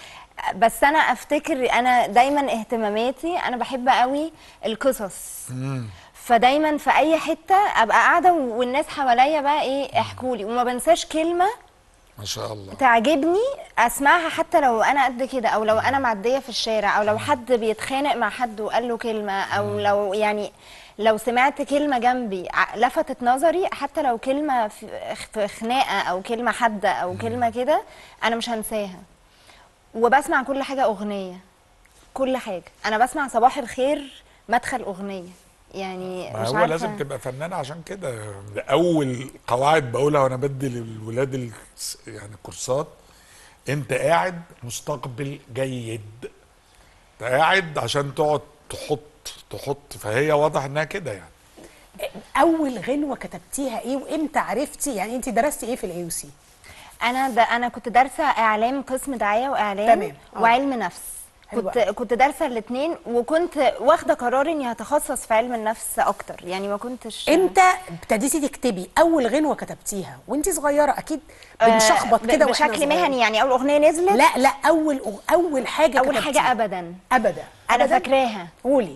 بس انا افتكر انا دايما اهتماماتي انا بحب قوي القصص فدايما في اي حته ابقى قاعده والناس حواليا بقى ايه احكوا لي وما بنساش كلمه ما شاء الله تعجبني اسمعها حتى لو انا قد كده او لو انا معديه في الشارع او لو حد بيتخانق مع حد وقال له كلمه او لو يعني لو سمعت كلمه جنبي ع- لفتت نظري حتى لو كلمه في في خناقه او كلمه حاده او كلمه كده انا مش هنساها وبسمع كل حاجه اغنيه كل حاجه انا بسمع صباح الخير مدخل اغنيه يعني ما مش هو عارفه لازم تبقى فنان عشان كده ده اول قواعد بقولها وانا بدي للولاد الس- يعني كورسات انت قاعد مستقبل جيد انت قاعد عشان تقعد تحط تحط فهي واضح انها كده يعني اول غنوه كتبتيها ايه وامتى عرفتي يعني انت درستي ايه في الاي سي انا ده انا كنت دارسه اعلام قسم دعايه واعلام تمام، آه. وعلم نفس حلو كنت أوي. كنت دارسه الاثنين وكنت واخده قرار اني هتخصص في علم النفس اكتر يعني ما كنتش امتى ابتديتي تكتبي اول غنوه كتبتيها وانت صغيره اكيد بنشخبط ب- كده واحنا بشكل صغيرين. مهني يعني اول اغنيه نزلت لا لا اول اول حاجه اول كتبتيها. حاجه ابدا ابدا انا أبداً؟ فاكراها قولي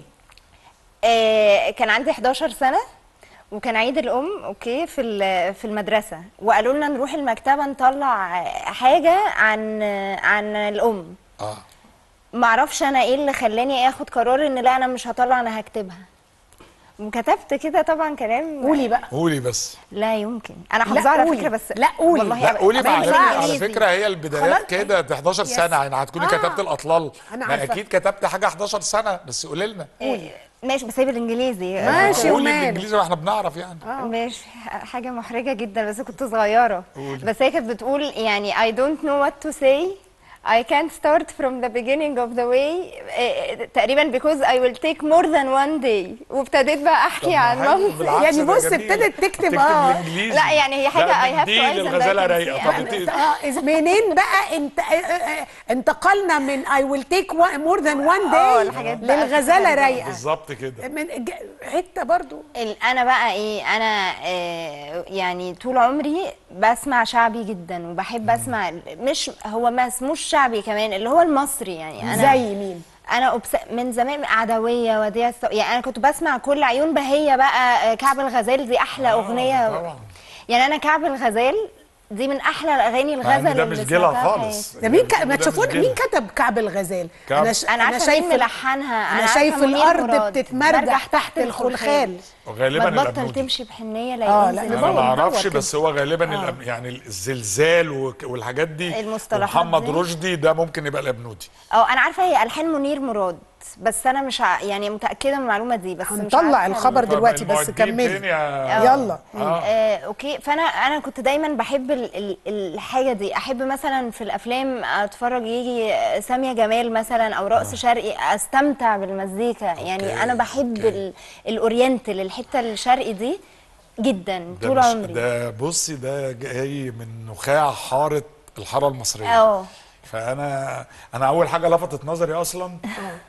آه، كان عندي 11 سنه وكان عيد الام اوكي في ال- في المدرسه وقالوا لنا نروح المكتبه نطلع حاجه عن عن الام اه معرفش انا ايه اللي خلاني اخد قرار ان لا انا مش هطلع انا هكتبها وكتبت كده طبعا كلام قولي بقى قولي بس لا يمكن انا لا، حافظاها على قولي. فكره بس لا، قولي. والله لا أبداً. قولي أبداً مع بالإنجليزي. على بالإنجليزي. فكره هي البدايات خلاص. كده ده 11 يس. سنه يعني هتكوني آه. كتبت الاطلال أنا ما عارفة. اكيد كتبت حاجه 11 سنه بس قولي لنا إيه، ماشي بس هي بالانجليزي ماشي. قولي وماله. بالانجليزي واحنا بنعرف يعني ماشي حاجة محرجة جدا بس كنت صغيرة قولي. بس هي كانت بتقول يعني I don't know what to say I can't start from the beginning of the way إيه، تقريبا because I will take more than one day وابتديت بقى طب احكي ما عن حلو، مامتي بالعكس يعني ده بص جميل. ابتدت تكتب تكتب اه بالانجليزي لا، يعني هي حاجة لا، I have to من دي eyes and للغزاله I can رايقه see. طب انت- اه إذ- منين بقى انت آه، آه، انتقلنا من I will take one, more than one آه، day الحاجات بقى للغزاله بتبقى رايقه بالظبط كده من ج- حته برضو ال- انا بقى ايه انا آه يعني طول عمري بسمع شعبي جدا وبحب اسمع مش هو ما اسموش شعبي كمان اللي هو المصري يعني انا زي مين انا أبس... من زمان عدويه وديع الص... يعني انا كنت بسمع كل عيون بهيه بقى آه، كعب الغزال دي احلى آه، اغنيه طبعاً. يعني انا كعب الغزال دي من احلى الاغاني مع إن الغزل ده اللي مش جيلها سمعتها في خالص حياتي. ده مين ك... ده ما مش تشوفون جيلها. مين كتب كعب الغزال كعب- ش... انا عارفه مين ملحنها انا عارفة شايف منير الارض مراد. بتتمرجح برجح تحت الخلخال وغالبا ما تبطل الأبنودي. تمشي بحنيه لا آه، ينزل لا، انا ندور- ما ندور اعرفش كده. بس هو غالبا الأب... يعني الزلزال وك- والحاجات دي المصطلحات محمد دي. رشدي ده ممكن يبقى الابنودي اه انا عارفه هي الحان منير مراد بس انا مش ع... يعني متاكده من المعلومه دي بس مش هنطلع عارفة الخبر ال- دلوقتي بس المؤدين كملي فين يا- يلا آه. آه، اوكي فانا انا كنت دايما بحب ال- ال- الحاجه دي احب مثلا في الافلام اتفرج يجي ساميه جمال مثلا او رقص شرقي استمتع بالمزيكا يعني انا بحب أوكي. ال- الاورينتال الحته الشرقي دي جدا ده طول مش- عمري ده بصي ده جاي من نخاع حاره الحاره المصريه اه فانا انا اول حاجه لفتت نظري اصلا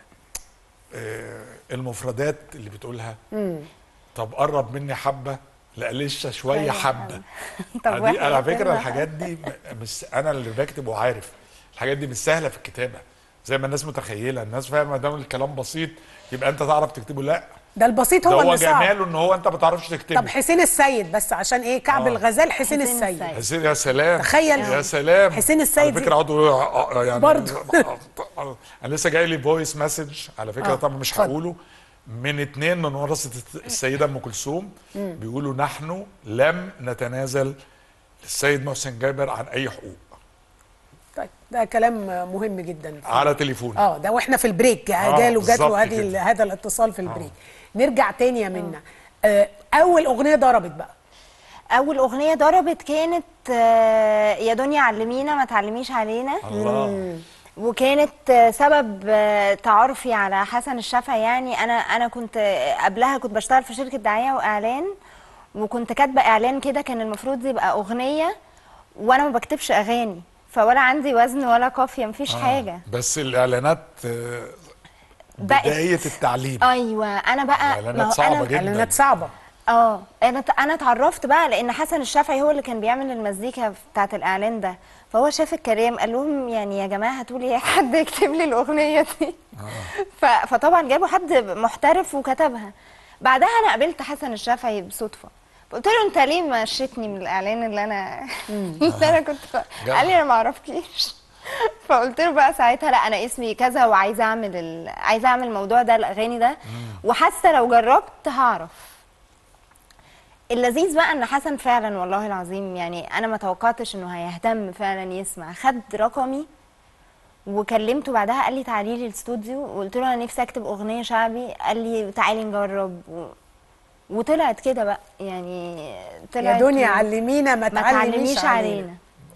آه، المفردات اللي بتقولها طب قرب مني حبه لا لسه شويه شوية حبه طب دي واحنا على فكره كده- الحاجات دي م- مش انا اللي بكتب وعارف الحاجات دي مش سهله في الكتابه زي ما الناس متخيله الناس فاهمه ما دام الكلام بسيط يبقى انت تعرف تكتبه لا ده البسيط ده هو هو اللي صعب جماله ان هو انت ما تعرفش تكتبه طب حسين السيد بس عشان ايه كعب آه. الغزال حسين, حسين السيد السيد. حسين يا سلام تخيل. يا سلام حسين السيد على فكره قعدوا يقولوا- آه، آه، يعني برضه. انا لسه جاي لي فويس مسج على فكره آه، طبعا مش اتفضل. هقوله من اتنين من ورثه السيده ام كلثوم بيقولوا نحن لم نتنازل للسيد محسن جابر عن اي حقوق طيب ده كلام مهم جدا على تليفون اه ده واحنا في البريك آه، جاله جات بالظبط له هذه كده. هذا الاتصال في البريك نرجع تاني يا منا آه اول اغنيه ضربت بقى اول اغنيه ضربت كانت آه، يا دنيا علمينا ما تعلميش علينا الله وكانت آه، سبب آه، تعرفي على حسن الشافعي يعني انا انا كنت آه، قبلها كنت بشتغل في شركه دعايه واعلان وكنت كاتبه اعلان كده كان المفروض يبقى اغنيه وانا ما بكتبش اغاني فولا عندي وزن ولا قافيه مفيش حاجه بس الاعلانات آه، بقت- بدايه التعليم ايوه انا بقى الإعلانات ما هو صعبة أنا جدا. اعلانات صعبه اه انا ت- انا اتعرفت بقى لان حسن الشافعي هو اللي كان بيعمل المزيكا بتاعت الاعلان ده فهو شاف الكلام قال لهم يعني يا جماعه هاتوا لي حد يكتب لي الاغنيه دي ف- فطبعا جابوا حد محترف وكتبها بعدها انا قابلت حسن الشافعي بصدفه قلت له انت ليه مشيتني من الاعلان اللي انا اللي انا كنت ف- قال لي انا ما اعرفكيش فقلت له بقى ساعتها لا انا اسمي كذا وعايزه اعمل ال... عايزه اعمل الموضوع ده الاغاني ده وحاسه لو جربت هعرف اللذيذ بقى ان حسن فعلا والله العظيم يعني انا ما توقعتش انه هيهتم فعلا يسمع خد رقمي وكلمته بعدها قال لي تعالي لي الاستوديو وقلت له انا نفسي اكتب اغنيه شعبي قال لي تعالي نجرب و... وطلعت كده بقى يعني طلعت يا دنيا و- علمينا ما ما تعلميش تعلميش علينا علينا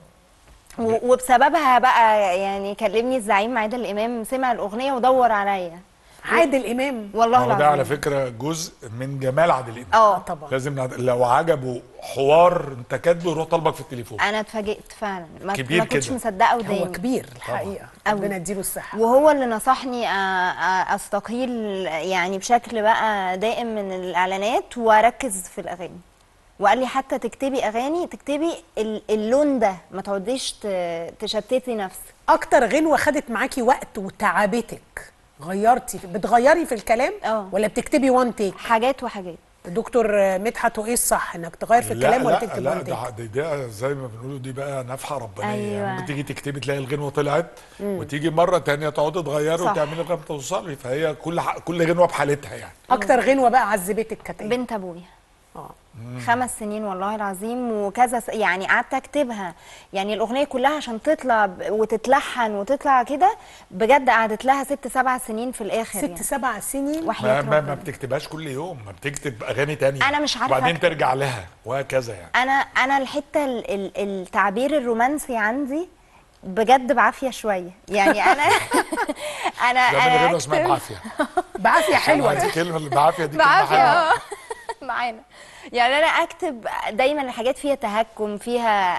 و- وبسببها بقى يعني كلمني الزعيم عادل امام سمع الاغنيه ودور عليا عادل امام والله هو ده العظيم على فكره جزء من جمال عادل امام اه طبعا لازم نعد- لو عجبه حوار انت كاتبه يروح طالبك في التليفون انا اتفاجئت فعلا ما, كبير ما كنتش كده. مصدقه وداني هو كبير الحقيقه أوي. ربنا يديله الصحه وهو اللي نصحني أ- أ- استقيل يعني بشكل بقى دائم من الاعلانات واركز في الاغاني وقال لي حتى تكتبي اغاني تكتبي ال- اللون ده ما تقعديش ت- تشتتي نفسك اكتر غنوه خدت معاكي وقت وتعبتك غيرتي بتغيري في الكلام اه. ولا بتكتبي وان تيك حاجات وحاجات دكتور مدحت وايه الصح انك تغير في الكلام ولا تكتب لا وان تيك ده, ده, ده زي ما بنقولوا دي بقى نفحه ربانيه أيوة. يعني ممكن تيجي تكتبي تلاقي الغنوه طلعت وتيجي مره تانية تقعدي تغيري صح. وتعملي لغايه ما توصلي فهي كل ح... كل غنوه بحالتها يعني اكتر غنوه بقى عذبتك كانت ايه بنت ابويا اه خمس سنين والله العظيم وكذا س... يعني قعدت اكتبها يعني الاغنيه كلها عشان تطلع ب... وتتلحن وتطلع كده بجد قعدت لها ست سبع سنين في الاخر ست يعني. سبع سنين وحياة ما, ما, ما ربنا. بتكتبهاش كل يوم ما بتكتب اغاني تانية أنا مش عارفة وبعدين أكتب. ترجع لها وهكذا يعني انا انا الحته ال... ال... التعبير الرومانسي عندي بجد بعافيه شويه يعني انا انا ده من انا غنوه اسمها أكتب- بعافيه بعافيه حلوه دي كلمه اللي بعافيه دي كلمه بعافيه حلوه آه. معانا يعني انا اكتب دايما الحاجات فيها تهكم فيها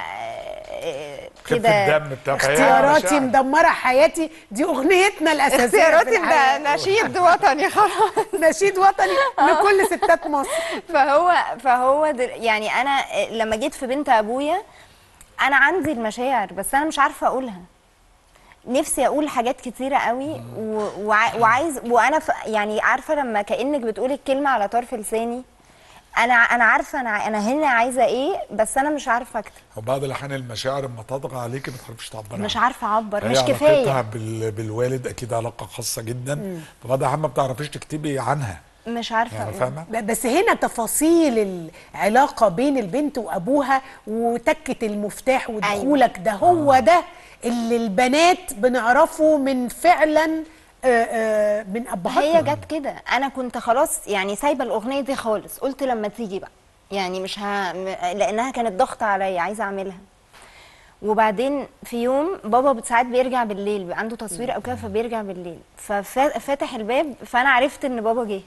آه، خفه كده الدم بتاع فهي اختياراتي مشاعر. مدمره حياتي دي اغنيتنا الاساسيه في اختياراتي الحياة. ده نشيد وطني خلاص نشيد وطني لكل ستات مصر فهو فهو دل يعني انا لما جيت في بنت ابويا انا عندي المشاعر بس انا مش عارفه اقولها نفسي اقول حاجات كتيره قوي و- وع- وعايز وانا ف يعني عارفه لما كانك بتقولي الكلمه على طرف لساني انا انا عارفه انا انا هنا عايزه ايه بس انا مش عارفه اكتب وبعض الاحيان المشاعر لما تطغى عليكي ما تعرفيش تعبري مش عنها. عارفه اعبر هي مش علاقتها كفايه بال... بالوالد اكيد علاقه خاصه جدا فبعض الاحيان ما بتعرفيش تكتبي عنها مش عارفه يعني أقول. فاهمه ب- بس هنا تفاصيل العلاقة بين البنت وأبوها وتكة المفتاح ودخولك ده هو ده اللي البنات بنعرفه من فعلا آه، آه، من أبهاتنا هي جت كده انا كنت خلاص يعني سايبه الاغنيه دي خالص قلت لما تيجي بقى يعني مش ها م- لانها كانت ضغط عليا عايزه اعملها وبعدين في يوم بابا ساعات بيرجع بالليل بيبقى عنده تصوير او كده فبيرجع بالليل ففتح الباب فانا عرفت ان بابا جه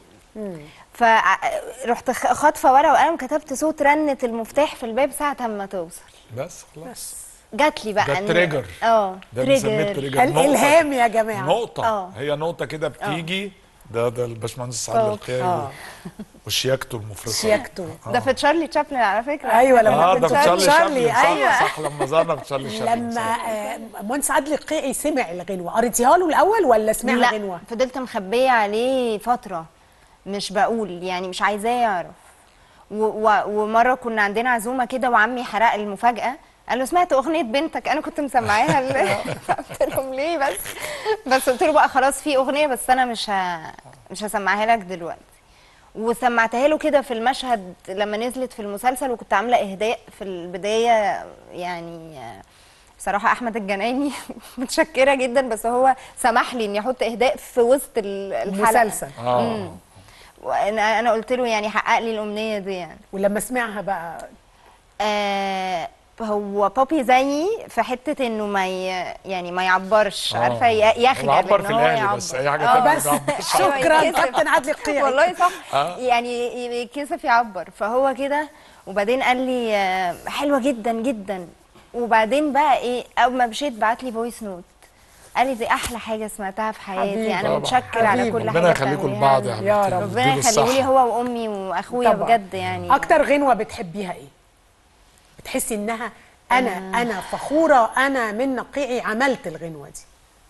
فرحت خ- خاطفه ورقه وقلم كتبت صوت رنه المفتاح في الباب ساعه ما توصل بس خلاص جات لي بقى ده إن- تريجر. اه ده بنسميه تريجر تريجر نقطة. الإلهام يا جماعة نقطة آه. هي نقطة كده بتيجي ده ده الباشمهندس سعد آه. القيعي آه. وشياكته المفرطة شياكته ده في تشارلي تشابلن على فكره أيوة لما اه كنت ده في شارلي- تشارلي شارلي، شابلن أيوة. صح صح لما ظهرنا في تشارلي شابلن لما صح. آه، مهندس عادل القيعي سمع الغنوة قريتيها له الأول ولا سمعها لا غنوة؟ فضلت مخبيه عليه فتره مش بقول يعني مش عايزاه يعرف و و ومره كنا عندنا عزومه كده وعمي حرق المفاجاه قال له سمعت اغنيه بنتك انا كنت مسمعاها ل- قلت لهم ليه بس بس قلت له بقى خلاص في اغنيه بس انا مش ه... مش هسمعها لك دلوقتي وسمعتها له كده في المشهد لما نزلت في المسلسل وكنت عامله اهداء في البدايه يعني بصراحه احمد الجناني متشكره جدا بس هو سمح لي اني احط اهداء في وسط ال- الحلقه المسلسل اه وانا انا قلت له يعني حقق لي الامنيه دي يعني ولما سمعها بقى آه هو بابي زيي في حته انه ما ي... يعني ما يعبرش آه. عارفه ي- يخجل هو عبر إن في هو الأهلي يعبر. بس أي حاجة آه، تانية بس ما بيعبرش. شكرا يتكسف. كابتن عادل القيعي والله صح آه. يعني ي- يتكسف يعبر فهو كده وبعدين قال لي آه، حلوه جدا جدا وبعدين بقى ايه اول ما مشيت بعت لي فويس نوت قال لي دي احلى حاجه سمعتها في حبيبي. حياتي انا طبعا. متشكر على حبيبي. كل ربنا حاجه يخليكم بتعمليها لبعض لنا. يا يا حبيبتي رب. ربنا اديله يخليه لي الصحة. هو وامي واخويا طبعا. بجد يعني اكتر غنوه بتحبيها ايه بتحسي انها انا انا فخوره انا من نقيعي عملت الغنوه دي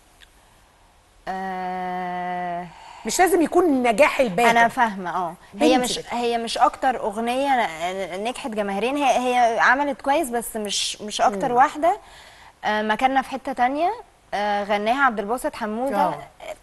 آه مش لازم يكون النجاح الباهر انا فاهمه اه هي بنتي مش بتحب. هي مش اكتر اغنيه نجحت جماهيريا هي هي عملت كويس بس مش مش اكتر واحده آه مكاننا في حته تانية آه غناها عبد الباسط حموده آه.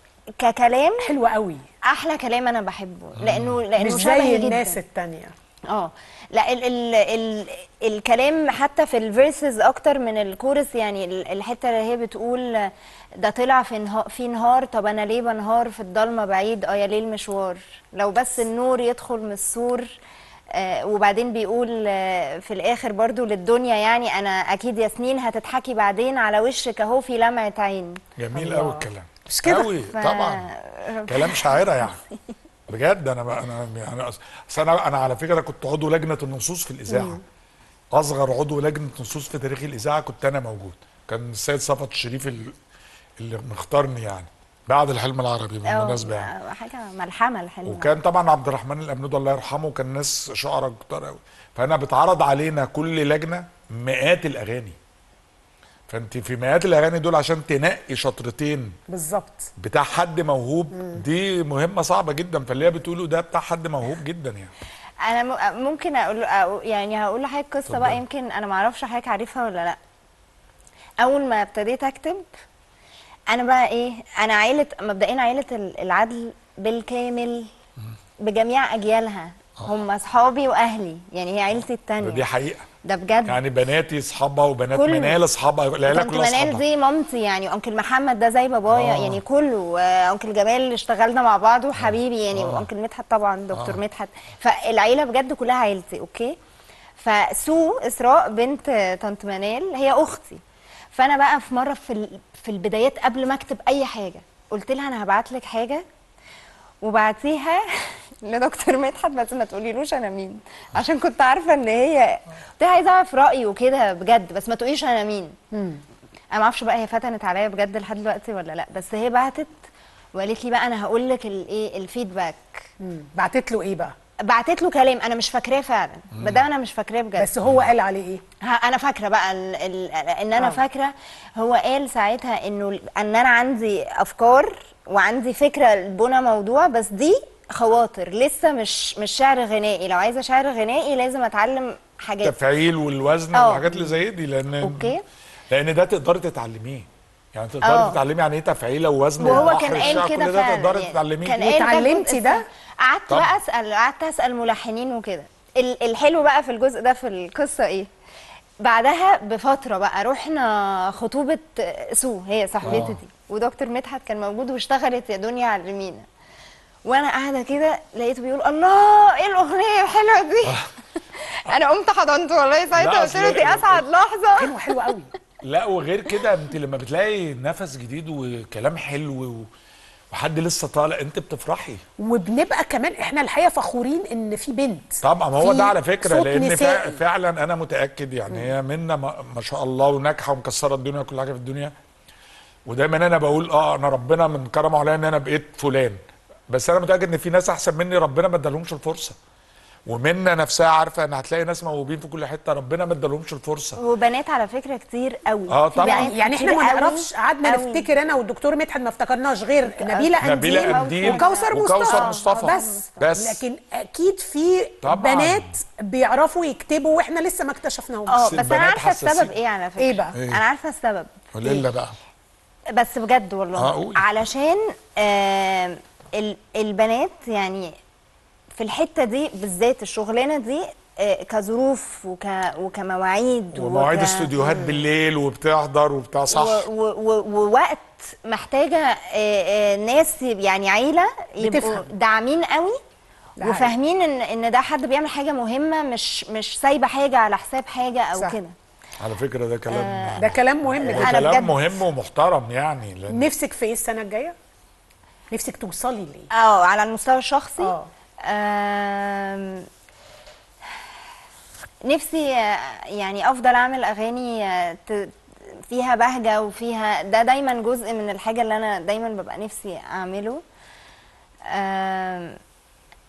ككلام حلوه قوي احلى كلام انا بحبه لانه لانه مش شبهي زي جداً. الناس التانية اه لا ال ال ال الكلام حتى في الفيرسز اكتر من الكورس يعني ال- الحته اللي هي بتقول ده طلع في نهار في نهار طب انا ليه بنهار في الضلمه بعيد اه يا ليل مشوار لو بس النور يدخل من السور آه وبعدين بيقول آه في الاخر برضو للدنيا يعني انا اكيد يا سنين هتضحكي بعدين على وشك اهو في لمعه عين جميل قوي الكلام مش كده؟ قوي ف- طبعا كلام شاعره يعني بجد انا انا يعني أصل انا انا على فكره كنت عضو لجنه النصوص في الاذاعه اصغر عضو لجنه نصوص في تاريخ الاذاعه كنت انا موجود كان السيد صفوت الشريف ال- اللي مختارني يعني بعد الحلم العربي بالمناسبه يعني آه، حاجه ملحمه الحلوه وكان طبعا عبد الرحمن الامنود الله يرحمه كان ناس شعراء كتار قوي فانا بتعرض علينا كل لجنه مئات الاغاني فانت في مئات الاغاني دول عشان تنقي شطرتين بالظبط بتاع حد موهوب دي مهمه صعبه جدا فاللي هي بتقوله ده بتاع حد موهوب جدا يعني انا م- ممكن اقول أقول- يعني هقول لحضرتك قصه بقى اتفضلي. يمكن انا ما اعرفش حضرتك عارفها ولا لا اول ما ابتديت اكتب انا بقى ايه انا عيله مبدئيا عيله ال- العدل بالكامل بجميع اجيالها هم اصحابي واهلي يعني هي عيلتي ده التانية دي حقيقه ده بجد يعني بناتي اصحابها وبنات كل- منال اصحابها العيله طنط كلها منال اصحابها دي مامتي يعني انكل محمد ده زي بابايا آه. يعني كله آه، انكل جمال اشتغلنا مع بعض وحبيبي يعني وانكل مدحت طبعا دكتور مدحت فالعيله بجد كلها عيلتي اوكي فسو اسراء بنت طنط منال هي اختي فانا بقى في مره في ال- في البدايات قبل ما اكتب اي حاجه قلت لها انا هبعت لك حاجه وبعتيها لدكتور مدحت بس ما تقوليلوش انا مين عشان كنت عارفه ان هي كنت عايزه اعرف رايه وكده بجد بس ما تقوليش انا مين انا ما اعرفش بقى هي فتنت عليا بجد لحد دلوقتي ولا لا بس هي بعتت وقالت لي بقى انا هقول لك الايه الفيدباك مم. بعتت له ايه بقى بعتت له كلام انا مش فاكراه فعلا ما دام انا مش فاكراه بجد بس هو قال عليه ايه ها انا فاكره بقى ال ال ان انا آه. فاكره هو قال ساعتها انه ال- ان انا عندي افكار وعندي فكره لبنى موضوع بس دي خواطر لسه مش مش شعر غنائي لو عايزه شعر غنائي لازم اتعلم حاجات التفعيل والوزن آه. والحاجات اللي زي دي لان أوكي. لان ده تقدري تتعلميه يعني تقدري آه. تتعلمي يعني ايه تفعيله ووزن وهو وبحر كان قال الشعر، كده كل ده فعلا تقدري يعني تتعلميه كان قال واتعلمتي الجزء ده؟ قعدت طبعا. بقى اسال قعدت اسال ملحنين وكده ال- الحلو بقى في الجزء ده في القصه ايه بعدها بفتره بقى رحنا خطوبه سو هي صاحبتي آه. دي ودكتور مدحت كان موجود واشتغلت يا دنيا علمينا وانا قاعده كده لقيته بيقول الله ايه الاغنيه الحلوه دي انا قمت حضنته والله ساعتها لا، قلت له أصل- دي اسعد لحظه حلو حلو قوي لا وغير كده انت لما بتلاقي نفس جديد وكلام حلو و... وحد لسه طالع انت بتفرحي وبنبقى كمان احنا الحقيقه فخورين ان في بنت طبعا ما هو في ده على فكره صوت لان فع- نسائي. فعلا انا متاكد يعني هي منا ما ما شاء الله وناجحه ومكسره الدنيا وكل حاجه في الدنيا ودايما انا بقول اه انا ربنا من كرمه عليا ان انا بقيت فلان بس انا متاكد ان في ناس احسن مني ربنا ما ادالهمش الفرصه ومنا نفسها عارفه ان هتلاقي ناس موهوبين في كل حته ربنا ما ادالهمش الفرصه وبنات على فكره كتير قوي آه، في طبعاً. بنات يعني يعني احنا كتير ما قوي نعرفش قعدنا قوي. نفتكر انا والدكتور مدحت ما افتكرناش غير نبيله نبيلة قنديل قنديل وكوثر مصطفى وكوثر مصطفى. بس بس. لكن اكيد في طبعاً. بنات بيعرفوا يكتبوا واحنا لسه ما اكتشفناهمش اه بس بس انا البنات عارفه حساسين. السبب ايه على فكره إيه بقى؟ إيه؟ انا عارفه السبب وليلة بقى بس بجد والله آه، قولي. علشان آه ال- البنات يعني في الحته دي بالذات الشغلانه دي آه كظروف وك وكمواعيد ومواعيد وك- استوديوهات بالليل وبتحضر وبتاع صح و- و- و- ووقت محتاجه آه، آه، ناس يعني عيله يبقوا بتفهم. داعمين قوي ده حقيقي. وفاهمين ان ان ده حد بيعمل حاجه مهمه مش مش سايبه حاجه على حساب حاجه او صح. كده على فكره ده كلام ده كلام مهم ده جدا أنا كلام بجد- مهم ومحترم يعني لأن نفسك في ايه السنه الجايه نفسك توصلي ليه اه على المستوى الشخصي اه. آم، نفسي آه، يعني افضل اعمل اغاني آه، ت- فيها بهجه وفيها ده دايما جزء من الحاجه اللي انا دايما ببقى نفسي اعمله آم،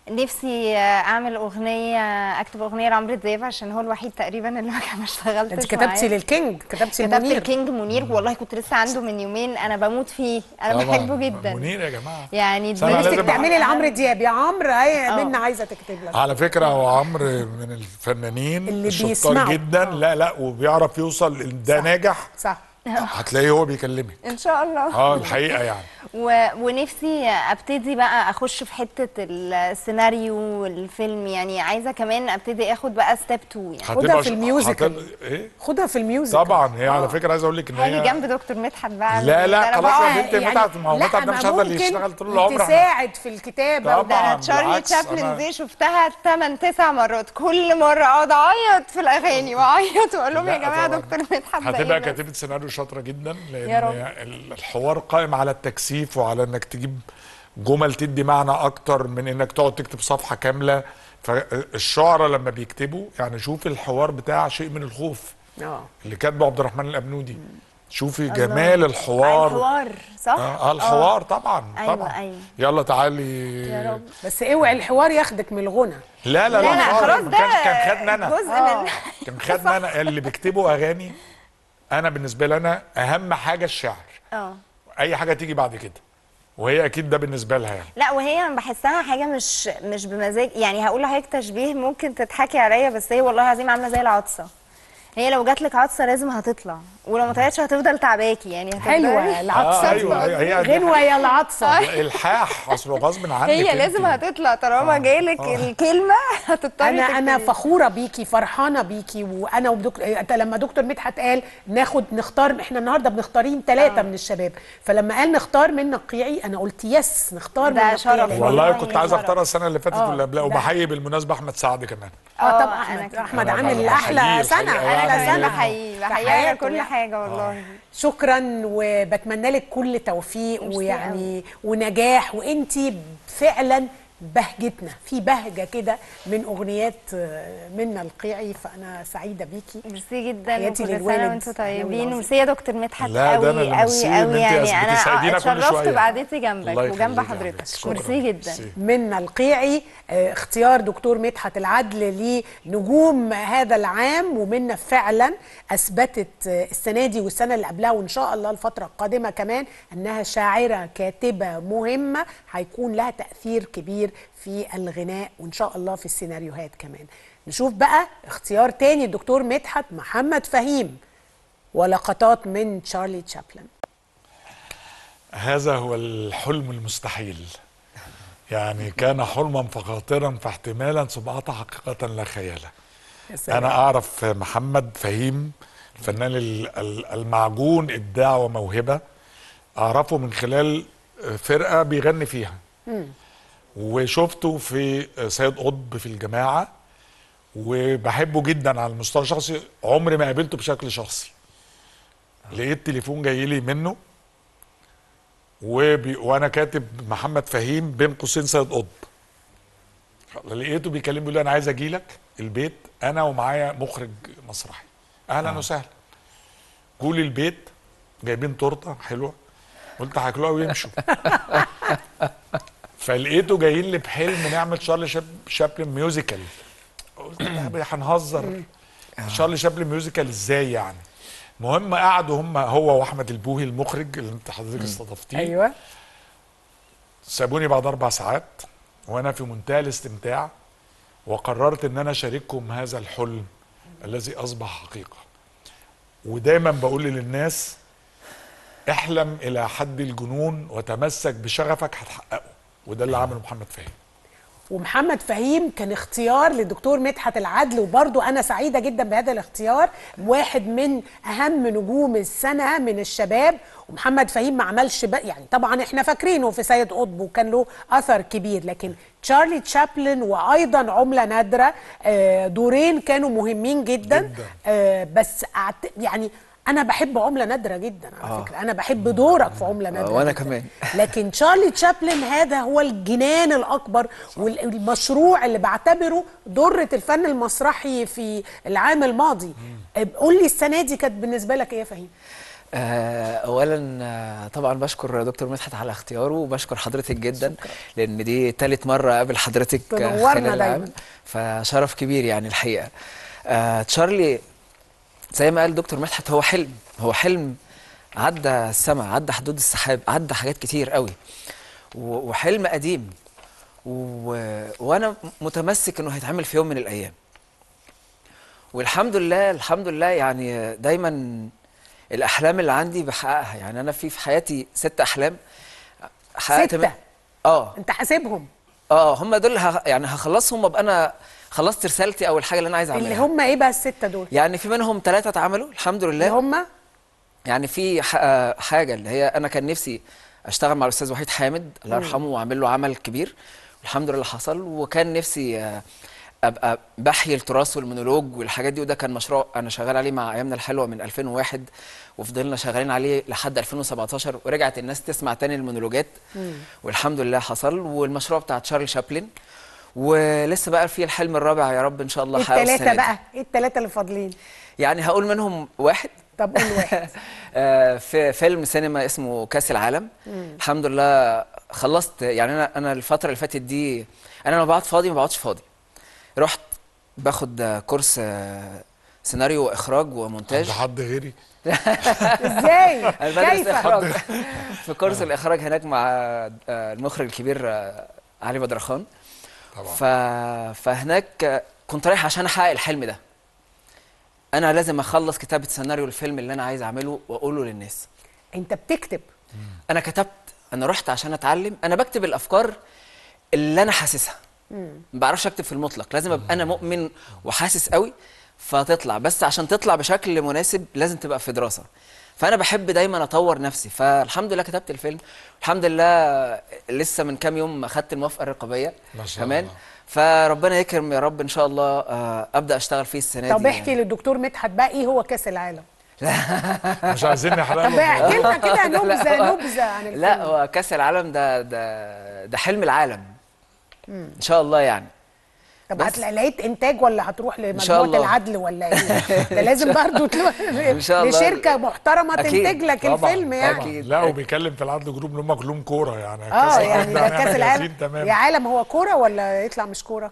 نفسي اعمل اغنيه اكتب اغنيه لعمرو دياب عشان هو الوحيد تقريبا اللي ما ما اشتغلتش انت كتبتي معاه. للكينج كتبتي كتبت لمنير الكينج منير والله كنت لسه عنده من يومين انا بموت فيه انا طبعاً. بحبه جدا منير يا جماعه يعني بس أنا دماغي- لازم نفسك تعملي لعمرو دياب يا عمرو هي آه. منا عايزه تكتب لك على فكره هو عمرو من الفنانين اللي الشطار بيسمعوا. جدا لا لا وبيعرف يوصل ده ناجح صح هتلاقيه هو بيكلمك ان شاء الله اه الحقيقه يعني و... ونفسي ابتدي بقى اخش في حته السيناريو والفيلم يعني عايزه كمان ابتدي اخد بقى ستيب 2 يعني خدها في ش- الميوزيكال. هتبقى- ايه خدها في الميوزك طبعا هي على فكره عايز اقول لك ان هاجي هي جنب دكتور مدحت بقى لا، لا، أنا خلاص بقى- يا بنتي مدحت، ما هو لا، مدحت ده ما مش هيفضل ممكن يشتغل طول العمر. تساعد في الكتابه طبعاً. ده انا تشارلي بالعكس، تشابلن أنا- دي شفتها 8 9 مرات كل مره اقعد اعيط في الاغاني واعيط واقول لهم يا لا، جماعه طبعاً. دكتور مدحت ده هتبقى إيه بس؟ كاتبه سيناريو شاطره جدا لان يا رب. الحوار قائم على التكثيف وعلى انك تجيب جمل تدي معنى اكتر من انك تقعد تكتب صفحه كامله فالشعراء لما بيكتبوا يعني شوف الحوار بتاع شيء من الخوف اه اللي كاتبه عبد الرحمن الابنودي شوفي جمال الحوار الحوار صح؟ اه آه، الحوار طبعا أيوة، طبعا أيوة. يلا تعالي يا رب بس اوعي الحوار ياخدك من الغنى لا لا لا لا خالص. خلاص ما ده كانش كان خدنا انا جزء آه. من كان خدنا انا اللي بيكتبوا اغاني انا بالنسبه لي انا اهم حاجه الشعر اه اي حاجه تيجي بعد كده وهي اكيد ده بالنسبه لها يعني لا وهي أنا بحسها حاجه مش مش بمزاج يعني هقول لحضرتك تشبيه ممكن تضحكي عليا بس هي والله العظيم عامله زي العطسه هي لو جات لك عطسه لازم هتطلع ولو ما طلعتش هتفضل تعباكي يعني هتفضلي- حلوه العطسه آه، أيوة، هي- هي- غنوه يا العطسه الحاح اصل غصب عنك هي انت. لازم هتطلع طالما جالك الكلمه هتضطري انا انا تكتبي. فخوره بيكي فرحانه بيكي وانا ودكتور أنت لما دكتور مدحت قال ناخد نختار احنا النهارده بنختارين ثلاثه من الشباب فلما قال نختار من نقيعي انا قلت يس نختار من ده نقيعي شرف لأن- والله والله كنت عايز شرف. اختارها السنه اللي فاتت آه، واللي قبلها ده- وبحيي بالمناسبه احمد سعد كمان اه آه، طبعا أنا احمد كمان. احمد أنا عامل بحييه احلى الحقيقة سنه يعني. احلى انا سنه بحيي في بحيي على حياته كل يعني. حاجه والله شكرا وبتمنى لك كل توفيق ميرسي ويعني ونجاح وانتي فعلا بهجتنا في بهجه كده من اغنيات آه، منا القيعي فانا سعيده بيكي ميرسي جدا تحياتي وكل للوالد. سنه وانتم العلوي طيبين العظيم. وميرسي يا دكتور مدحت لا، ده أنا قوي اللي قوي ميرسي، إن قوي أنت يعني بتساعدينا انا كل اتشرفت شوية. بقعدتي جنبك الله وجنب يخليك يا حضرتك حبيبتي. شكراً. ميرسي جدا ميرسي. منا القيعي آه، اختيار دكتور مدحت العدل لنجوم هذا العام ومنا فعلا اثبتت آه، السنه دي والسنه اللي قبلها وان شاء الله الفتره القادمه كمان انها شاعره كاتبه مهمه هيكون لها تاثير كبير في الغناء وان شاء الله في السيناريوهات كمان نشوف بقى اختيار تاني الدكتور مدحت محمد فهيم ولقطات من تشارلي تشابلن هذا هو الحلم المستحيل يعني كان حلما فخاطرا فاحتمالا ثم أتى حقيقة لا خيالا يا سلام. أنا أعرف محمد فهيم الفنان ال- ال- المعجون إبداع وموهبة أعرفه من خلال فرقة بيغني فيها وشفته في سيد قطب في الجماعة وبحبه جدا على المستوى الشخصي عمري ما قابلته بشكل شخصي لقيت تليفون جاي لي منه وبي... وانا كاتب محمد فهيم بين قوسين سيد قطب لقيته بيكلمني بيقول لي انا عايز اجي لك البيت انا ومعايا مخرج مسرحي اهلا آه. وسهلا جولي البيت جايبين تورته حلوه قلت هياكلوها ويمشوا فلقيته جايين لي بحلم نعمل شارلي شاب... شابلن ميوزيكال قلت لا هنهزر شارلي شابلن ميوزيكال ازاي يعني المهم قعدوا هم هو واحمد البوهي المخرج اللي انت حضرتك استضفتيه ايوه سابوني بعد اربع ساعات وانا في منتهى الاستمتاع وقررت ان انا اشارككم هذا الحلم الذي اصبح حقيقه ودايما بقول للناس احلم الى حد الجنون وتمسك بشغفك هتحققه وده اللي عمله محمد فهمي ومحمد فهيم كان اختيار للدكتور مدحت العدل وبرضو انا سعيده جدا بهذا الاختيار واحد من اهم نجوم السنه من الشباب ومحمد فهيم ما عملش بقى يعني طبعا احنا فاكرينه في سيد قطب وكان له اثر كبير لكن تشارلي تشابلن وايضا عمله نادره آه، دورين كانوا مهمين جدا, جداً. آه، بس أعت... يعني انا بحب عمله نادره جدا على آه. فكره انا بحب دورك في عمله نادره وأنا جداً. كمان. لكن تشارلي تشابلن هذا هو الجنان الاكبر والمشروع اللي بعتبره ضره الفن المسرحي في العام الماضي قول لي السنه دي كانت بالنسبه لك ايه يا فهيم آه، اولا آه، طبعا بشكر دكتور مدحت على اختياره وبشكر حضرتك جدا لان دي تالت مره اقابل حضرتك آه، تنورنا خلال العام دايما. فشرف كبير يعني الحقيقه آه، تشارلي زي ما قال دكتور مدحت هو حلم هو حلم عدى السماء عدى حدود السحاب عدى حاجات كتير قوي و- وحلم قديم و... وانا متمسك انه هيتعمل في يوم من الايام والحمد لله الحمد لله يعني دايما الاحلام اللي عندي بحققها يعني انا في في حياتي ست احلام حققت ستة؟ من- اه انت حاسبهم اه هم دول ه... يعني هخلصهم وابقى انا خلصت رسالتي او الحاجه اللي انا عايز اعملها اللي هم ايه بقى الستة دول يعني في منهم ثلاثه اتعملوا الحمد اللي لله هم يعني في ح- آه، حاجه اللي هي انا كان نفسي اشتغل مع الاستاذ وحيد حامد الله يرحمه واعمل له عمل كبير والحمد لله حصل وكان نفسي آه، ابقى بحيي التراث والمونولوج والحاجات دي وده كان مشروع انا شغال عليه مع ايامنا الحلوه من 2001 وفضلنا شغالين عليه لحد 2017 ورجعت الناس تسمع تاني المونولوجات والحمد لله حصل والمشروع بتاع تشارلي شابلن ولسه بقى في الحلم الرابع يا رب ان شاء الله أحققه السنة التلاتة دي. بقى ايه التلاتة اللي فاضلين يعني هقول منهم واحد طب قول واحد آه، في فيلم سينما اسمه كاس العالم الحمد لله خلصت يعني انا انا الفتره اللي فاتت دي انا لما بقعد فاضي ما بقعدش فاضي رحت باخد آه، كورس آه، سيناريو واخراج ومونتاج عند حد غيري ازاي انا بدرس كيف اخراج في كورس الاخراج هناك مع آه، المخرج الكبير آه، علي بدرخان طبعا ف... فهناك آه، كنت رايح عشان احقق الحلم ده انا لازم اخلص كتابه سيناريو الفيلم اللي انا عايز اعمله واقوله للناس انت بتكتب انا كتبت انا رحت عشان اتعلم انا بكتب الافكار اللي انا حاسسها ما بعرفش اكتب في المطلق لازم ابقى انا مؤمن وحاسس قوي فتطلع بس عشان تطلع بشكل مناسب لازم تبقى في دراسه فانا بحب دايما اطور نفسي فالحمد لله كتبت الفيلم الحمد لله لسه من كام يوم اخدت الموافقه الرقابيه ما شاء كمان الله. فربنا يكرم يا رب ان شاء الله آه، ابدا اشتغل فيه السنه دي طب احكي يعني. للدكتور مدحت بقى ايه هو كاس العالم مش عايزين نحرق طب احكي لنا كده نبذه نبذه عن الفيلم لا هو كاس العالم ده ده ده حلم العالم ان شاء الله يعني طب بس. هتلاقي لقيت انتاج ولا هتروح شاء لمجموعه الله. العدل ولا ايه ده لازم برضو تروح إن شاء الله. لشركه محترمه أكيد. تنتج لك طبعا الفيلم يعني طبعا أكيد. لا وبيكلم في العدل جروب اللي هم كلهم كوره يعني اه كأس يعني العالم ده احنا كاس العالم جاهزين تمام يا عالم هو كوره ولا يطلع مش كوره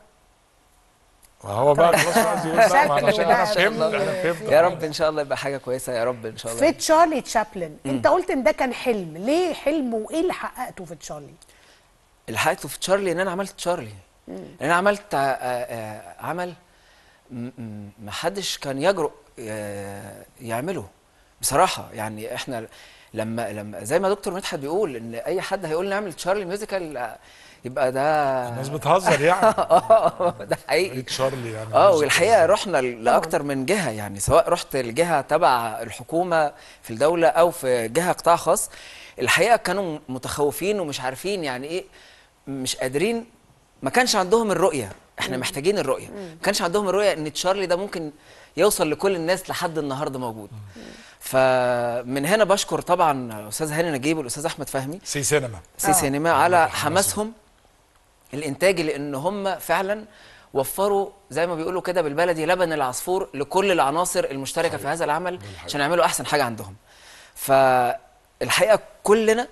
هو بقى خلاص عايز يقول بقى ما أنا شكله عشان انا بقى فهمت في- انا فهمت يا رب ان شاء الله يبقى حاجه كويسه يا رب ان شاء الله في تشارلي تشابلن انت قلت ان ده كان حلم ليه حلم وايه اللي حققته في تشارلي اللي حققته في تشارلي ان انا عملت تشارلي ان انا عملت آه، آه، عمل م- م- ما حدش كان يجرؤ آه، يعمله بصراحه يعني احنا لما لما زي ما دكتور مدحت بيقول ان اي حد هيقول نعمل تشارلي ميوزيكال آه، يبقى ده الناس بتهزر يعني اه ده حقيقي تشارلي يعني اه والحقيقه رحنا ل- لاكتر من جهه يعني سواء رحت لجهه تبع الحكومه في الدوله او في جهه قطاع خاص الحقيقه كانوا متخوفين ومش عارفين يعني ايه مش قادرين ما كانش عندهم الرؤيه احنا محتاجين الرؤيه ما كانش عندهم الرؤيه ان تشارلي ده ممكن يوصل لكل الناس لحد النهارده موجود فمن هنا بشكر طبعا الاستاذ هاني نجيب والاستاذ احمد فهمي سي سينما سي سينما على حماسهم الانتاج لان هم فعلا وفروا زي ما بيقولوا كده بالبلدي لبن العصفور لكل العناصر المشتركه في هذا العمل عشان يعملوا احسن حاجه عندهم فالحقيقه كلنا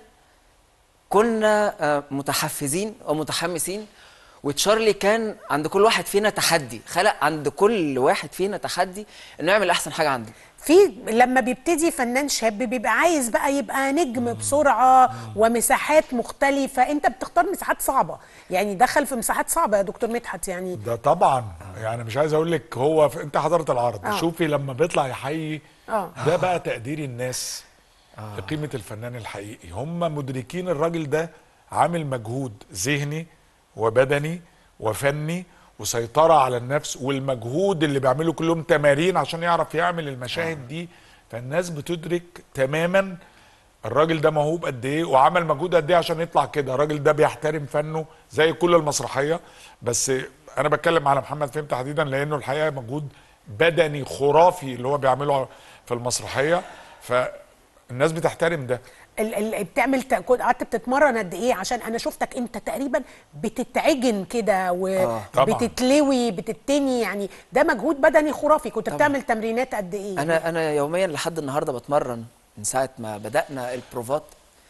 كنا آه، متحفزين ومتحمسين وتشارلي كان عند كل واحد فينا تحدي خلق عند كل واحد فينا تحدي انه يعمل احسن حاجه عنده في لما بيبتدي فنان شاب بيبقى عايز بقى يبقى نجم بسرعه ومساحات مختلفه انت بتختار مساحات صعبه يعني دخل في مساحات صعبه يا دكتور مدحت يعني ده طبعا يعني مش عايز اقول لك هو في انت حضرت العرض آه. شوفي لما بيطلع يحيي آه. ده بقى تقدير الناس لقيمه الفنان الحقيقي هم مدركين الراجل ده عامل مجهود ذهني وبدني وفني وسيطره على النفس والمجهود اللي بيعمله كل يوم تمارين عشان يعرف يعمل المشاهد دي فالناس بتدرك تماما الراجل ده موهوب قد ايه وعمل مجهود قد ايه عشان يطلع كده الراجل ده بيحترم فنه زي كل المسرحيه بس انا بتكلم على محمد فهمي تحديدا لانه الحقيقه مجهود بدني خرافي اللي هو بيعمله في المسرحيه فالناس بتحترم ده ال ال بتعمل ت- كنت قعدت بتتمرن قد ايه عشان انا شفتك انت تقريبا بتتعجن كده آه. طبعاً. وبتتلوي بتتني يعني ده مجهود بدني خرافي كنت بتعمل تمرينات قد ايه انا انا يوميا لحد النهارده بتمرن من ساعه ما بدانا البروفات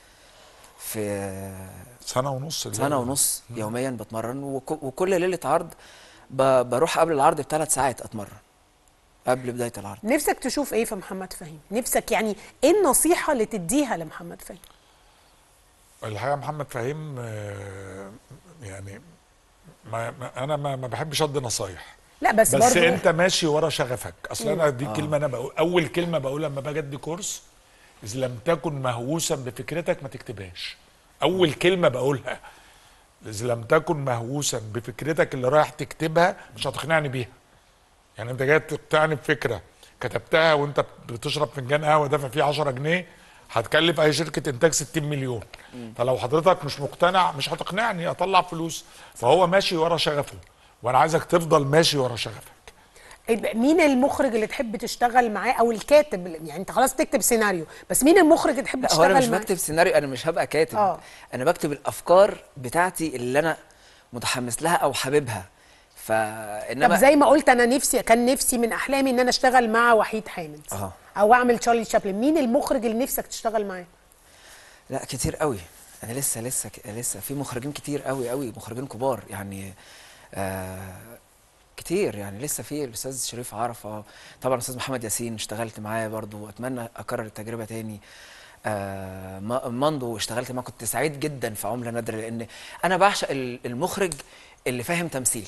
في سنه ونص سنه ونص يوميا بتمرن وك- وكل ليله عرض ب- بروح قبل العرض بثلاث ساعات اتمرن قبل بدايه العرض نفسك تشوف ايه في محمد فهيم نفسك يعني ايه النصيحه اللي تديها لمحمد فهيم الحقيقه محمد فهيم آه، يعني ما ما انا ما, ما بحبش ادي نصايح لا بس, بس برضو انت ماشي ورا شغفك اصل انا دي كلمه انا بقول اول كلمه بقولها لما باجي ادي كورس اذا لم تكن مهووسا بفكرتك ما تكتبهاش اول كلمه بقولها اذا لم تكن مهووسا بفكرتك اللي رايح تكتبها مش هتقنعني بيها يعني انت جاي تقتنعني بفكره كتبتها وانت بتشرب فنجان قهوه دافع فيه 10 جنيه هتكلف اي شركه انتاج 60 مليون فلو حضرتك مش مقتنع مش هتقنعني اطلع فلوس فهو ماشي ورا شغفه وانا عايزك تفضل ماشي ورا شغفك يبقى مين المخرج اللي تحب تشتغل معاه او الكاتب يعني انت خلاص تكتب سيناريو بس مين المخرج اللي تحب لا هو انا مش تشتغل معاه بكتب سيناريو انا مش هبقى كاتب آه. انا بكتب الافكار بتاعتي اللي انا متحمس لها او حاببها طب فانما زي ما قلت انا نفسي كان نفسي من احلامي ان انا اشتغل مع وحيد حامد أها. او اعمل تشارلي شابلن مين المخرج اللي نفسك تشتغل معاه لا كتير قوي انا لسه لسه ك- لسه في مخرجين كتير قوي قوي مخرجين كبار يعني آه كتير يعني لسه في الاستاذ شريف عرفه طبعا الاستاذ محمد ياسين اشتغلت معاه برضو واتمنى اكرر التجربه تاني آه ما- ماندو اشتغلت معاه كنت سعيد جدا في عمله نادره لان انا بعشق ال- المخرج اللي فاهم تمثيل